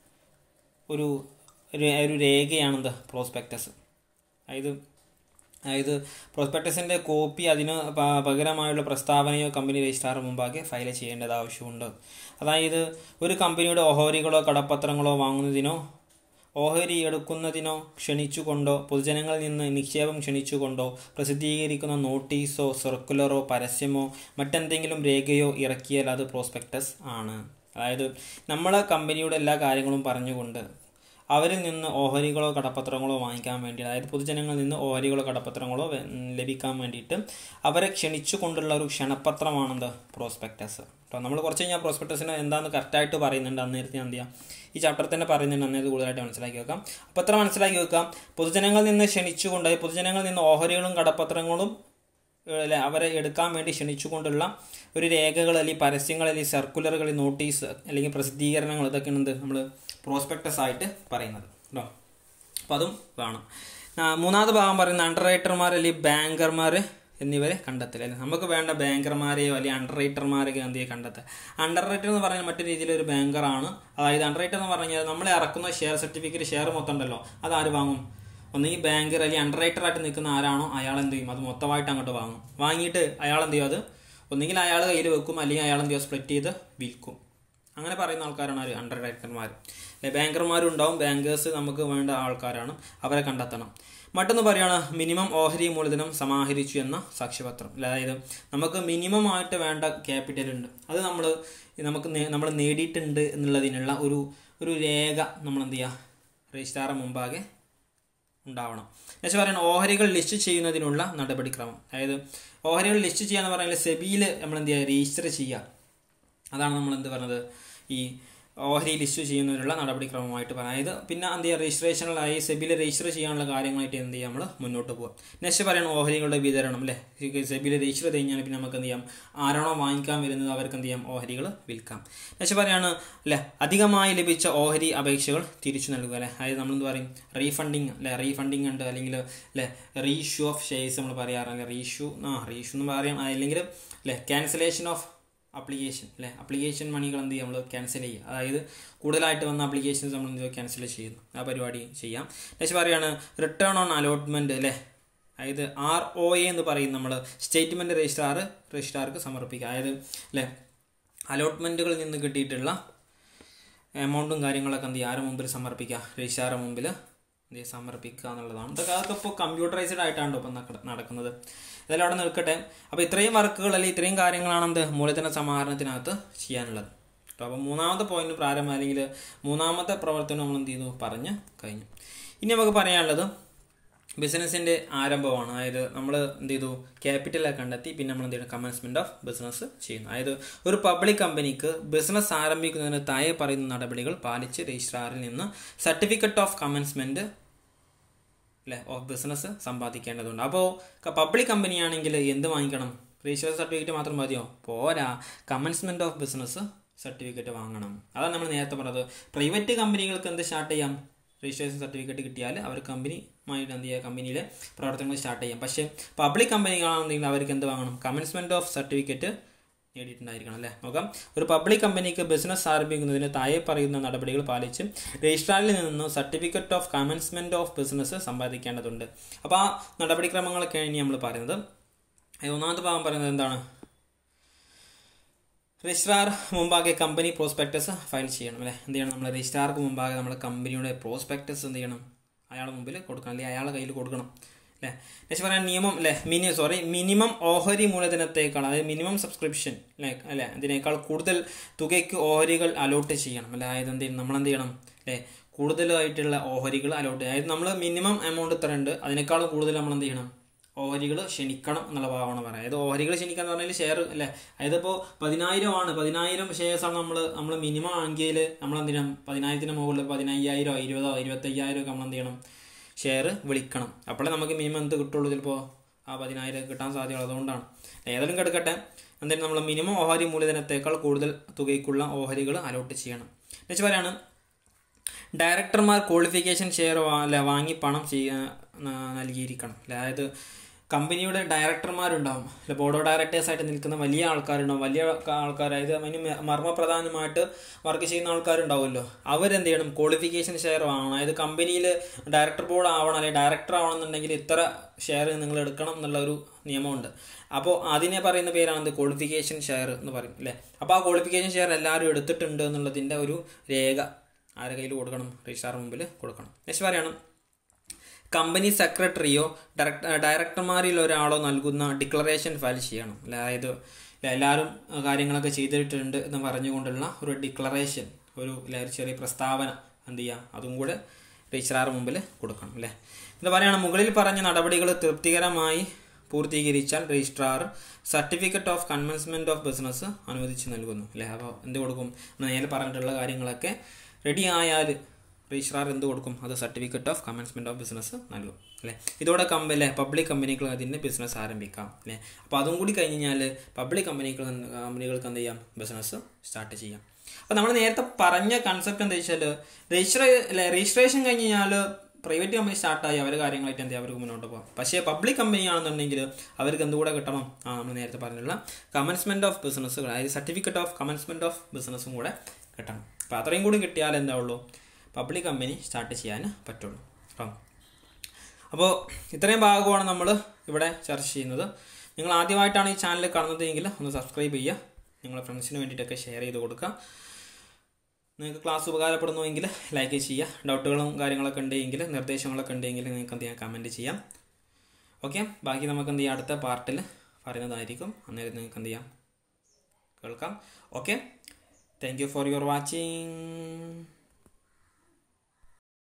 ഒരു ഒരു- ഒരു രേഖയാണെന്ത് പ്രോസ്പെക്ടസ് അതായത് അതായത് പ്രോസ്പെക്ടസിന്റെ കോപ്പി അതിന് പ- പകരമായുള്ള പ്രസ്താവനയോ കമ്പനി രജിസ്ട്രാർ മുമ്പാകെ ഫയൽ ചെയ്യേണ്ടത് ആവശ്യമുണ്ട് അതായത് ഒരു കമ്പനിയുടെ ഓഹരികളോ കടപ്പത്രങ്ങളോ വാങ്ങുന്നതിനോ ഓഹരി എടുക്കുന്നതിനോ ക്ഷണിച്ചുകൊണ്ടോ പൊതുജനങ്ങളിൽ നിന്ന് നിക്ഷേപം ക്ഷണിച്ചുകൊണ്ടോ പ്രസിദ്ധീകരിക്കുന്ന നോട്ടീസോ സർക്കുലറോ പരസ്യമോ മറ്റെന്തെങ്കിലും രേഖയോ ഇറക്കിയാൽ അത് പ്രോസ്പെക്ടസ് ആണ് അതായത് നമ്മളെ കമ്പനിയുടെ എല്ലാ കാര്യങ്ങളും പറഞ്ഞുകൊണ്ട് അവരിൽ നിന്ന് ഓഹരികളോ കടപ്പത്രങ്ങളോ വാങ്ങിക്കാൻ വേണ്ടി അതായത് പൊതുജനങ്ങളിൽ നിന്ന് ഓഹരികളോ കടപ്പത്രങ്ങളോ വെ- ഉം, ലഭിക്കാൻ വേണ്ടിയിട്ട് അവരെ ക്ഷണിച്ചു കൊണ്ടുള്ള ഒരു ക്ഷണപത്രമാണെന്ത് പ്രോസ്പെക്ടസ് അപ്പോൾ നമ്മൾ കുറച്ച് കഴിഞ്ഞാൽ പ്രോസ്പെക്ടസിന് എന്താണെന്ന് കറക്റ്റായിട്ട് പറയുന്നുണ്ട് അന്നേരത്തെ ഞാൻ എന്ത് ചെയ്യാം ഈ ചാപ്റ്റർ തന്നെ പറയുന്നുണ്ട് അന്നേരത്ത് കൂടുതലായിട്ട് മനസ്സിലാക്കി വെക്കാം അപ്പോൾ അത്ര മനസ്സിലാക്കി വെക്കാം പൊതുജനങ്ങളിൽ നിന്ന് ക്ഷണിച്ചുകൊണ്ട് അതായത് പൊതുജനങ്ങളിൽ നിന്ന് ഓഹരികളും കടപ്പത്രങ്ങളും ഏഹ് അല്ലെ അവരെ എടുക്കാൻ വേണ്ടി ക്ഷണിച്ചുകൊണ്ടുള്ള ഒരു രേഖകൾ അല്ലെങ്കിൽ പരസ്യങ്ങൾ അല്ലെങ്കിൽ സർക്കുലറുകൾ നോട്ടീസ് അല്ലെങ്കിൽ പ്രസിദ്ധീകരണങ്ങൾ ഇതൊക്കെയാണ് എന്ത് നമ്മൾ പ്രോസ്പെക്ടസ് ആയിട്ട് പറയുന്നത് കേട്ടോ അപ്പോൾ അതും വേണം ആ, മൂന്നാമത് ഭാഗം പറയുന്ന അണ്ടർ റൈറ്റർമാർ അല്ലെങ്കിൽ ബാങ്കർമാർ എന്നിവരെ കണ്ടെത്തൽ അല്ലെ നമുക്ക് വേണ്ട ബാങ്കർമാരെയോ അല്ലെങ്കിൽ അണ്ടർ റൈറ്റർമാരെയോ എന്ത് ചെയ്യുക കണ്ടെത്തുക അണ്ടർ റൈറ്റർ എന്ന് പറഞ്ഞാൽ മറ്റു രീതിയിൽ ഒരു ബാങ്കറാണ് അതായത് അണ്ടർ റൈറ്റർ എന്ന് പറഞ്ഞാൽ നമ്മൾ ഇറക്കുന്ന ഷെയർ സർട്ടിഫിക്കറ്റ് ഷെയർ മൊത്തം ഉണ്ടല്ലോ അത് ആര് വാങ്ങും ഒന്നെങ്കിൽ ബാങ്കർ അല്ലെങ്കിൽ അണ്ടർ റൈറ്റർ ആയിട്ട് നിൽക്കുന്ന ആരാണോ അയാൾ എന്ത് ചെയ്യും അത് മൊത്തമായിട്ട് അങ്ങോട്ട് വാങ്ങും വാങ്ങിയിട്ട് അയാൾ എന്ത് ചെയ്യും അത് ഒന്നെങ്കിൽ അയാൾ കയ്യിൽ വെക്കും അല്ലെങ്കിൽ അയാൾ എന്ത് ചെയ്യും സ്പ്ലിറ്റ് ചെയ്ത് വിൽക്കും അങ്ങനെ പറയുന്ന ആൾക്കാരാണ് ആര് അണ്ടർ റൈറ്റർമാർ അല്ലെ ബാങ്കർമാരും ഉണ്ടാവും ബാങ്കേഴ്സ് നമുക്ക് വേണ്ട ആൾക്കാരാണ് അവരെ കണ്ടെത്തണം മറ്റൊന്ന് പറയുകയാണ് മിനിമം ഓഹരി മൂലധനം സമാഹരിച്ചു എന്ന സാക്ഷ്യപത്രം അതായത് നമുക്ക് മിനിമം ആയിട്ട് വേണ്ട ക്യാപിറ്റൽ ഉണ്ട് അത് നമ്മൾ നമുക്ക് നമ്മൾ നേടിയിട്ടുണ്ട് എന്നുള്ളതിനുള്ള ഒരു ഒരു രേഖ നമ്മൾ എന്ത് ചെയ്യുക രജിസ്ട്രാറെ മുമ്പാകെ ഉണ്ടാവണം എന്നുവെച്ചാൽ പറയുന്നത് ഓഹരികൾ ലിസ്റ്റ് ചെയ്യുന്നതിനുള്ള നടപടിക്രമം അതായത് ഓഹരികൾ ലിസ്റ്റ് ചെയ്യുക എന്ന് പറയുന്നത് സെബിയിൽ നമ്മൾ എന്ത് ചെയ്യുക രജിസ്റ്റർ ചെയ്യുക അതാണ് നമ്മൾ എന്ത് പറഞ്ഞത് ഈ ഓഹരി ലിസ്റ്റ് ചെയ്യുന്നതിനുള്ള നടപടിക്രമമായിട്ട് പറയാം അതായത് പിന്നെ എന്ത് ചെയ്യുക രജിസ്ട്രേഷനിലായി സെബിയിൽ രജിസ്റ്റർ ചെയ്യാനുള്ള കാര്യങ്ങളായിട്ട് എന്ത് ചെയ്യാം നമ്മൾ മുന്നോട്ട് പോകാം നെക്സ്റ്റ് പറയണം ഓഹരികളുടെ വിതരണം അല്ലേ സെബിയിൽ രജിസ്റ്റർ ചെയ്ത് കഴിഞ്ഞാൽ പിന്നെ നമുക്ക് എന്ത് ചെയ്യാം ആരാണോ വാങ്ങിക്കാൻ വരുന്നത് അവർക്ക് എന്ത് ചെയ്യാം ഓഹരികൾ വിൽക്കാം നെക്സ്റ്റ് പറയാണ് അല്ലെ അധികമായി ലഭിച്ച ഓഹരി അപേക്ഷകൾ തിരിച്ചു നൽകുക അല്ലെ അതായത് നമ്മൾ എന്ത് പറയും റീഫണ്ടിങ് അല്ലെ റീഫണ്ടിങ് ഉണ്ട് അല്ലെങ്കിൽ അല്ലെ റീഷ്യൂ ഓഫ് ഷെയർസ് നമ്മൾ പറയാറില്ല റീഷ്യൂ ആ റീഷ്യൂ എന്ന് പറയാം അല്ലെങ്കിൽ അല്ലെ ക്യാൻസലേഷൻ ഓഫ് അപ്ലിക്കേഷൻ അല്ലെ അപ്ലിക്കേഷൻ മണികൾ എന്ത് ചെയ്യും നമ്മൾ ക്യാൻസൽ ചെയ്യുക അതായത് കൂടുതലായിട്ട് വന്ന അപ്ലിക്കേഷൻസ് നമ്മൾ എന്ത് ചെയ്യുക ക്യാൻസൽ ചെയ്യുന്നു ആ പരിപാടി ചെയ്യാം നെക്സ്റ്റ് പറയുകയാണ് റിട്ടേൺ ഓൺ അലോട്ട്മെന്റ് അല്ലേ അതായത് ആർ ഒ എ എന്ന് പറയും നമ്മൾ സ്റ്റേറ്റ്മെന്റ് രജിസ്ട്രാർ രജിസ്ട്രാർക്ക് സമർപ്പിക്കുക അതായത് അല്ലേ അലോട്ട്മെന്റുകളിൽ നിന്ന് കിട്ടിയിട്ടുള്ള എമൗണ്ടും കാര്യങ്ങളൊക്കെ എന്ത് ചെയ്യുക ആരുടെ മുമ്പിൽ സമർപ്പിക്കുക രജിസ്ട്രാറുടെ മുമ്പിൽ എന്ത് ചെയ്യുക സമർപ്പിക്കുക എന്നുള്ളതാണ് ഇതൊക്കെ അതൊക്കെ ഇപ്പോൾ കമ്പ്യൂട്ടറൈസ്ഡ് ആയിട്ടാണ് ഇപ്പം നടക്ക- നടക്കുന്നത് ഇതെല്ലാം അവിടെ നിൽക്കട്ടെ അപ്പോൾ ഇത്രയും വർക്കുകൾ അല്ലെങ്കിൽ ഇത്രയും കാര്യങ്ങളാണ് എന്ത് മൂലധന സമാഹരണത്തിനകത്ത് ചെയ്യാനുള്ളത് കേട്ടോ അപ്പോൾ മൂന്നാമത്തെ പോയിന്റ് പ്രാരംഭം അല്ലെങ്കിൽ മൂന്നാമത്തെ പ്രവർത്തനം നമ്മൾ എന്ത് ചെയ്തു പറഞ്ഞ് കഴിഞ്ഞു ഇനി നമുക്ക് പറയാനുള്ളത് ബിസിനസ്സിൻ്റെ ആരംഭമാണ് അതായത് നമ്മൾ എന്ത് ചെയ്തു ക്യാപിറ്റലൊക്കെ കണ്ടെത്തി പിന്നെ നമ്മൾ എന്ത് ചെയ്യണം കമൻസ്മെൻറ്റ് ഓഫ് ബിസിനസ് ചെയ്യുന്നു അതായത് ഒരു പബ്ലിക് കമ്പനിക്ക് ബിസിനസ് ആരംഭിക്കുന്നതിന് താഴെ പറയുന്ന നടപടികൾ പാലിച്ച് രജിസ്ട്രാറിൽ നിന്ന് സർട്ടിഫിക്കറ്റ് ഓഫ് കമൻസ്മെൻറ്റ് അല്ലെ ഓഫ് ബിസിനസ് സമ്പാദിക്കേണ്ടതുണ്ട് അപ്പോൾ പബ്ലിക് കമ്പനിയാണെങ്കിൽ എന്ത് വാങ്ങിക്കണം രജിസ്ട്രേഷൻ സർട്ടിഫിക്കറ്റ് മാത്രം മതിയോ പോരാ കമൻസ്മെൻറ്റ് ഓഫ് ബിസിനസ് സർട്ടിഫിക്കറ്റ് വാങ്ങണം അതാണ് നമ്മൾ നേരത്തെ പറഞ്ഞത് പ്രൈവറ്റ് കമ്പനികൾക്ക് എന്ത് സ്റ്റാർട്ട് ചെയ്യാം രജിസ്ട്രേഷൻ സർട്ടിഫിക്കറ്റ് കിട്ടിയാൽ അവർ കമ്പനിയുമായിട്ട് എന്ത് ചെയ്യുക കമ്പനിയിലെ പ്രവർത്തനങ്ങൾ സ്റ്റാർട്ട് ചെയ്യാം പക്ഷേ പബ്ലിക് കമ്പനികളാണെന്നുണ്ടെങ്കിൽ അവർക്ക് എന്ത് വാങ്ങണം കമൻസ്മെൻറ്റ് ഓഫ് സർട്ടിഫിക്കറ്റ് നേടിയിട്ടുണ്ടായിരിക്കണം അല്ലേ നോക്കാം ഒരു പബ്ലിക് കമ്പനിക്ക് ബിസിനസ് ആരംഭിക്കുന്നതിന് താഴെ പറയുന്ന നടപടികൾ പാലിച്ച് രജിസ്ട്രാറിൽ നിന്ന് certificate of commencement of business സമ്പാദിക്കേണ്ടതുണ്ട് അപ്പോൾ ആ നടപടിക്രമങ്ങളൊക്കെയാണ് ഇനി നമ്മൾ പറയുന്നത് അതിൽ ഒന്നാമത്തെ ഭാഗം പറയുന്നത് എന്താണ് രജിസ്ട്രാർ മുമ്പാകെ കമ്പനി പ്രോസ്പെക്ടസ് ഫയൽ ചെയ്യണം അല്ലേ എന്ത് ചെയ്യണം നമ്മൾ രജിസ്ട്രാർക്ക് മുമ്പാകെ നമ്മുടെ കമ്പനിയുടെ പ്രോസ്പെക്ടസ് എന്ത് ചെയ്യണം അയാളുടെ മുമ്പിൽ കൊടുക്കണം അല്ലെങ്കിൽ അയാളുടെ കയ്യിൽ കൊടുക്കണം അല്ലേ നെക്സ്റ്റ് പറയാൻ നിയമം അല്ലേ മിനി സോറി മിനിമം ഓഹരി മൂലധനത്തേക്കാൾ അതായത് മിനിമം സബ്സ്ക്രിപ്ഷൻ അല്ലേ അല്ലേ അതിനേക്കാൾ കൂടുതൽ തുകയ്ക്ക് ഓഹരികൾ അലോട്ട് ചെയ്യണം അല്ലേ അതായത് എന്ത് ചെയ്യണം നമ്മൾ എന്ത് ചെയ്യണം അല്ലേ കൂടുതലായിട്ടുള്ള ഓഹരികൾ അലോട്ട് അതായത് നമ്മൾ മിനിമം എമൗണ്ട് ഇത്ര ഉണ്ട് അതിനേക്കാളും കൂടുതൽ നമ്മൾ എന്ത് ചെയ്യണം ഓഹരികൾ ക്ഷണിക്കണം എന്നുള്ള ഭാവമാണ് പറയുന്നത് അതായത് ഓഹരികൾ ക്ഷണിക്കുക എന്ന് പറഞ്ഞാൽ ഷെയർ അല്ലേ അതായത് ഇപ്പോൾ പതിനായിരം ആണ് പതിനായിരം ഷെയർസാണ് നമ്മൾ നമ്മൾ മിനിമം ആണെങ്കിൽ നമ്മൾ എന്ത് ചെയ്യണം പതിനായിരത്തിന് മുകളിൽ പതിനയ്യായിരോ ഇരുപതോ ഇരുപത്തയ്യായിരം ഒക്കെ നമ്മൾ എന്ത് ചെയ്യണം ഷെയർ വിളിക്കണം അപ്പോഴേ നമുക്ക് മിനിമം എന്ത് കിട്ടുള്ളൂ ചിലപ്പോൾ ആ പതിനായിരം കിട്ടാൻ സാധ്യതയുള്ളത് അതുകൊണ്ടാണ് ഏതായാലും കിടക്കട്ടെ എന്തായാലും നമ്മൾ മിനിമം ഓഹരി മൂലധനത്തേക്കാൾ കൂടുതൽ തുകയ്ക്കുള്ള ഓഹരികൾ അലോട്ട് ചെയ്യണം എന്നുവെച്ചാൽ പറയാണ് ഡയറക്ടർമാർ ക്വാളിഫിക്കേഷൻ ഷെയർ അല്ല വാങ്ങി പണം ചെയ്യ നൽകിയിരിക്കണം അല്ലേ അതായത് കമ്പനിയുടെ ഡയറക്ടർമാരുണ്ടാവും അല്ലെ ബോർഡ് ഓഫ് ഡയറക്ടേഴ്സായിട്ട് നിൽക്കുന്ന വലിയ ആൾക്കാരുണ്ടാവും വലിയ ആൾക്കാർ അതായത് അതിന് മർമ്മപ്രധാനമായിട്ട് വർക്ക് ചെയ്യുന്ന ആൾക്കാരുണ്ടാവുമല്ലോ അവരെന്ത് ചെയ്യണം ക്വാളിഫിക്കേഷൻ ഷെയർ വാങ്ങണം അതായത് കമ്പനിയിൽ ഡയറക്ടർ ബോർഡ് ആവണം അല്ലെങ്കിൽ ഡയറക്ടർ ആവണമെന്നുണ്ടെങ്കിൽ ഇത്ര ഷെയർ നിങ്ങൾ എടുക്കണം എന്നുള്ള ഒരു നിയമമുണ്ട് അപ്പോൾ അതിനെ പറയുന്ന പേരാണ് ക്വാളിഫിക്കേഷൻ ഷെയർ എന്ന് പറയും അല്ലേ അപ്പോൾ ആ ക്വാളിഫിക്കേഷൻ ഷെയർ എല്ലാവരും എടുത്തിട്ടുണ്ട് എന്നുള്ളതിൻ്റെ ഒരു രേഖ ആരുടെ കയ്യിൽ കൊടുക്കണം രജിസ്ട്രാർ മുമ്പിൽ കൊടുക്കണം നെക്സ്റ്റ് പറയണം കമ്പനി സെക്രട്ടറിയോ ഡയറക്ട ഡയറക്ടർമാരിൽ ഒരാളോ നൽകുന്ന ഡിക്ലറേഷൻ ഫയൽ ചെയ്യണം അതായത് എല്ലാവരും കാര്യങ്ങളൊക്കെ ചെയ്തിട്ടുണ്ട് എന്ന് പറഞ്ഞുകൊണ്ടുള്ള ഒരു ഡിക്ലറേഷൻ ഒരു ചെറിയ പ്രസ്താവന എന്ത് ചെയ്യുക അതും കൂടെ രജിസ്ട്രാർ മുമ്പിൽ കൊടുക്കണം അല്ലേ എന്താ പറയുകയാണ് മുകളിൽ പറഞ്ഞ നടപടികൾ തൃപ്തികരമായി പൂർത്തീകരിച്ചാൽ രജിസ്ട്രാർ certificate of commencement of business അനുവദിച്ച് നൽകുന്നു അല്ലേ അപ്പോൾ എന്ത് കൊടുക്കും നേരെ പറഞ്ഞിട്ടുള്ള കാര്യങ്ങളൊക്കെ റെഡി ആയാൽ രജിസ്ട്രാർ എന്ത് കൊടുക്കും അത് certificate of commencement of business നൽകും അല്ലേ ഇതോടെ കമ്പനി അല്ലേ പബ്ലിക് കമ്പനികൾ അതിൻ്റെ ബിസിനസ് ആരംഭിക്കാം അല്ലേ അപ്പോൾ അതും കൂടി കഴിഞ്ഞ് കഴിഞ്ഞാൽ പബ്ലിക് കമ്പനികൾ കമ്പനികൾക്ക് എന്ത് ചെയ്യാം ബിസിനസ് സ്റ്റാർട്ട് ചെയ്യാം അപ്പോൾ നമ്മൾ നേരത്തെ പറഞ്ഞ കൺസെപ്റ്റ് എന്താ വെച്ചാൽ രജിസ്ട്രേ അല്ലേ രജിസ്ട്രേഷൻ കഴിഞ്ഞ് കഴിഞ്ഞാൽ പ്രൈവറ്റ് കമ്പനി സ്റ്റാർട്ടായി അവർ കാര്യങ്ങളായിട്ട് എന്ത് അവർക്ക് മുന്നോട്ട് പോകാം പക്ഷേ പബ്ലിക് കമ്പനി ആണെന്നുണ്ടെങ്കിൽ അവർക്ക് എന്തുകൂടെ കിട്ടണം ആ നമ്മൾ നേരത്തെ പറഞ്ഞിട്ടുള്ള കമൻസ്മെൻറ്റ് ഓഫ് ബിസിനസ് അതായത് സർട്ടിഫിക്കറ്റ് ഓഫ് കമൻസ്മെൻറ്റ് ഓഫ് ബിസിനസ്സും കൂടെ കിട്ടണം അപ്പോൾ അത്രയും കൂടി കിട്ടിയാൽ എന്താ ഉള്ളൂ പബ്ലിക് കമ്പനി സ്റ്റാർട്ട് ചെയ്യാൻ പറ്റുള്ളൂ അപ്പം അപ്പോൾ ഇത്രയും ഭാഗമാണ് നമ്മൾ ഇവിടെ ചർച്ച ചെയ്യുന്നത് നിങ്ങൾ ആദ്യമായിട്ടാണ് ഈ ചാനൽ കാണുന്നതെങ്കിൽ ഒന്ന് സബ്സ്ക്രൈബ് ചെയ്യുക നിങ്ങളുടെ ഫ്രണ്ട്സിന് വേണ്ടിയിട്ടൊക്കെ ഷെയർ ചെയ്ത് കൊടുക്കുക നിങ്ങൾക്ക് ക്ലാസ് ഉപകാരപ്പെടുന്നുവെങ്കിൽ ലൈക്ക് ചെയ്യുക ഡൗട്ടുകളും കാര്യങ്ങളൊക്കെ ഉണ്ടെങ്കിൽ നിർദ്ദേശങ്ങളൊക്കെ ഉണ്ടെങ്കിൽ നിങ്ങൾക്ക് എന്ത് ചെയ്യാം കമൻറ്റ് ചെയ്യാം ഓക്കെ ബാക്കി നമുക്ക് എന്ത് ചെയ്യാം അടുത്ത പാർട്ടിൽ പറയുന്നതായിരിക്കും അന്നേരം നിങ്ങൾക്ക് എന്ത് ചെയ്യാം കേൾക്കാം okay thank you for your watching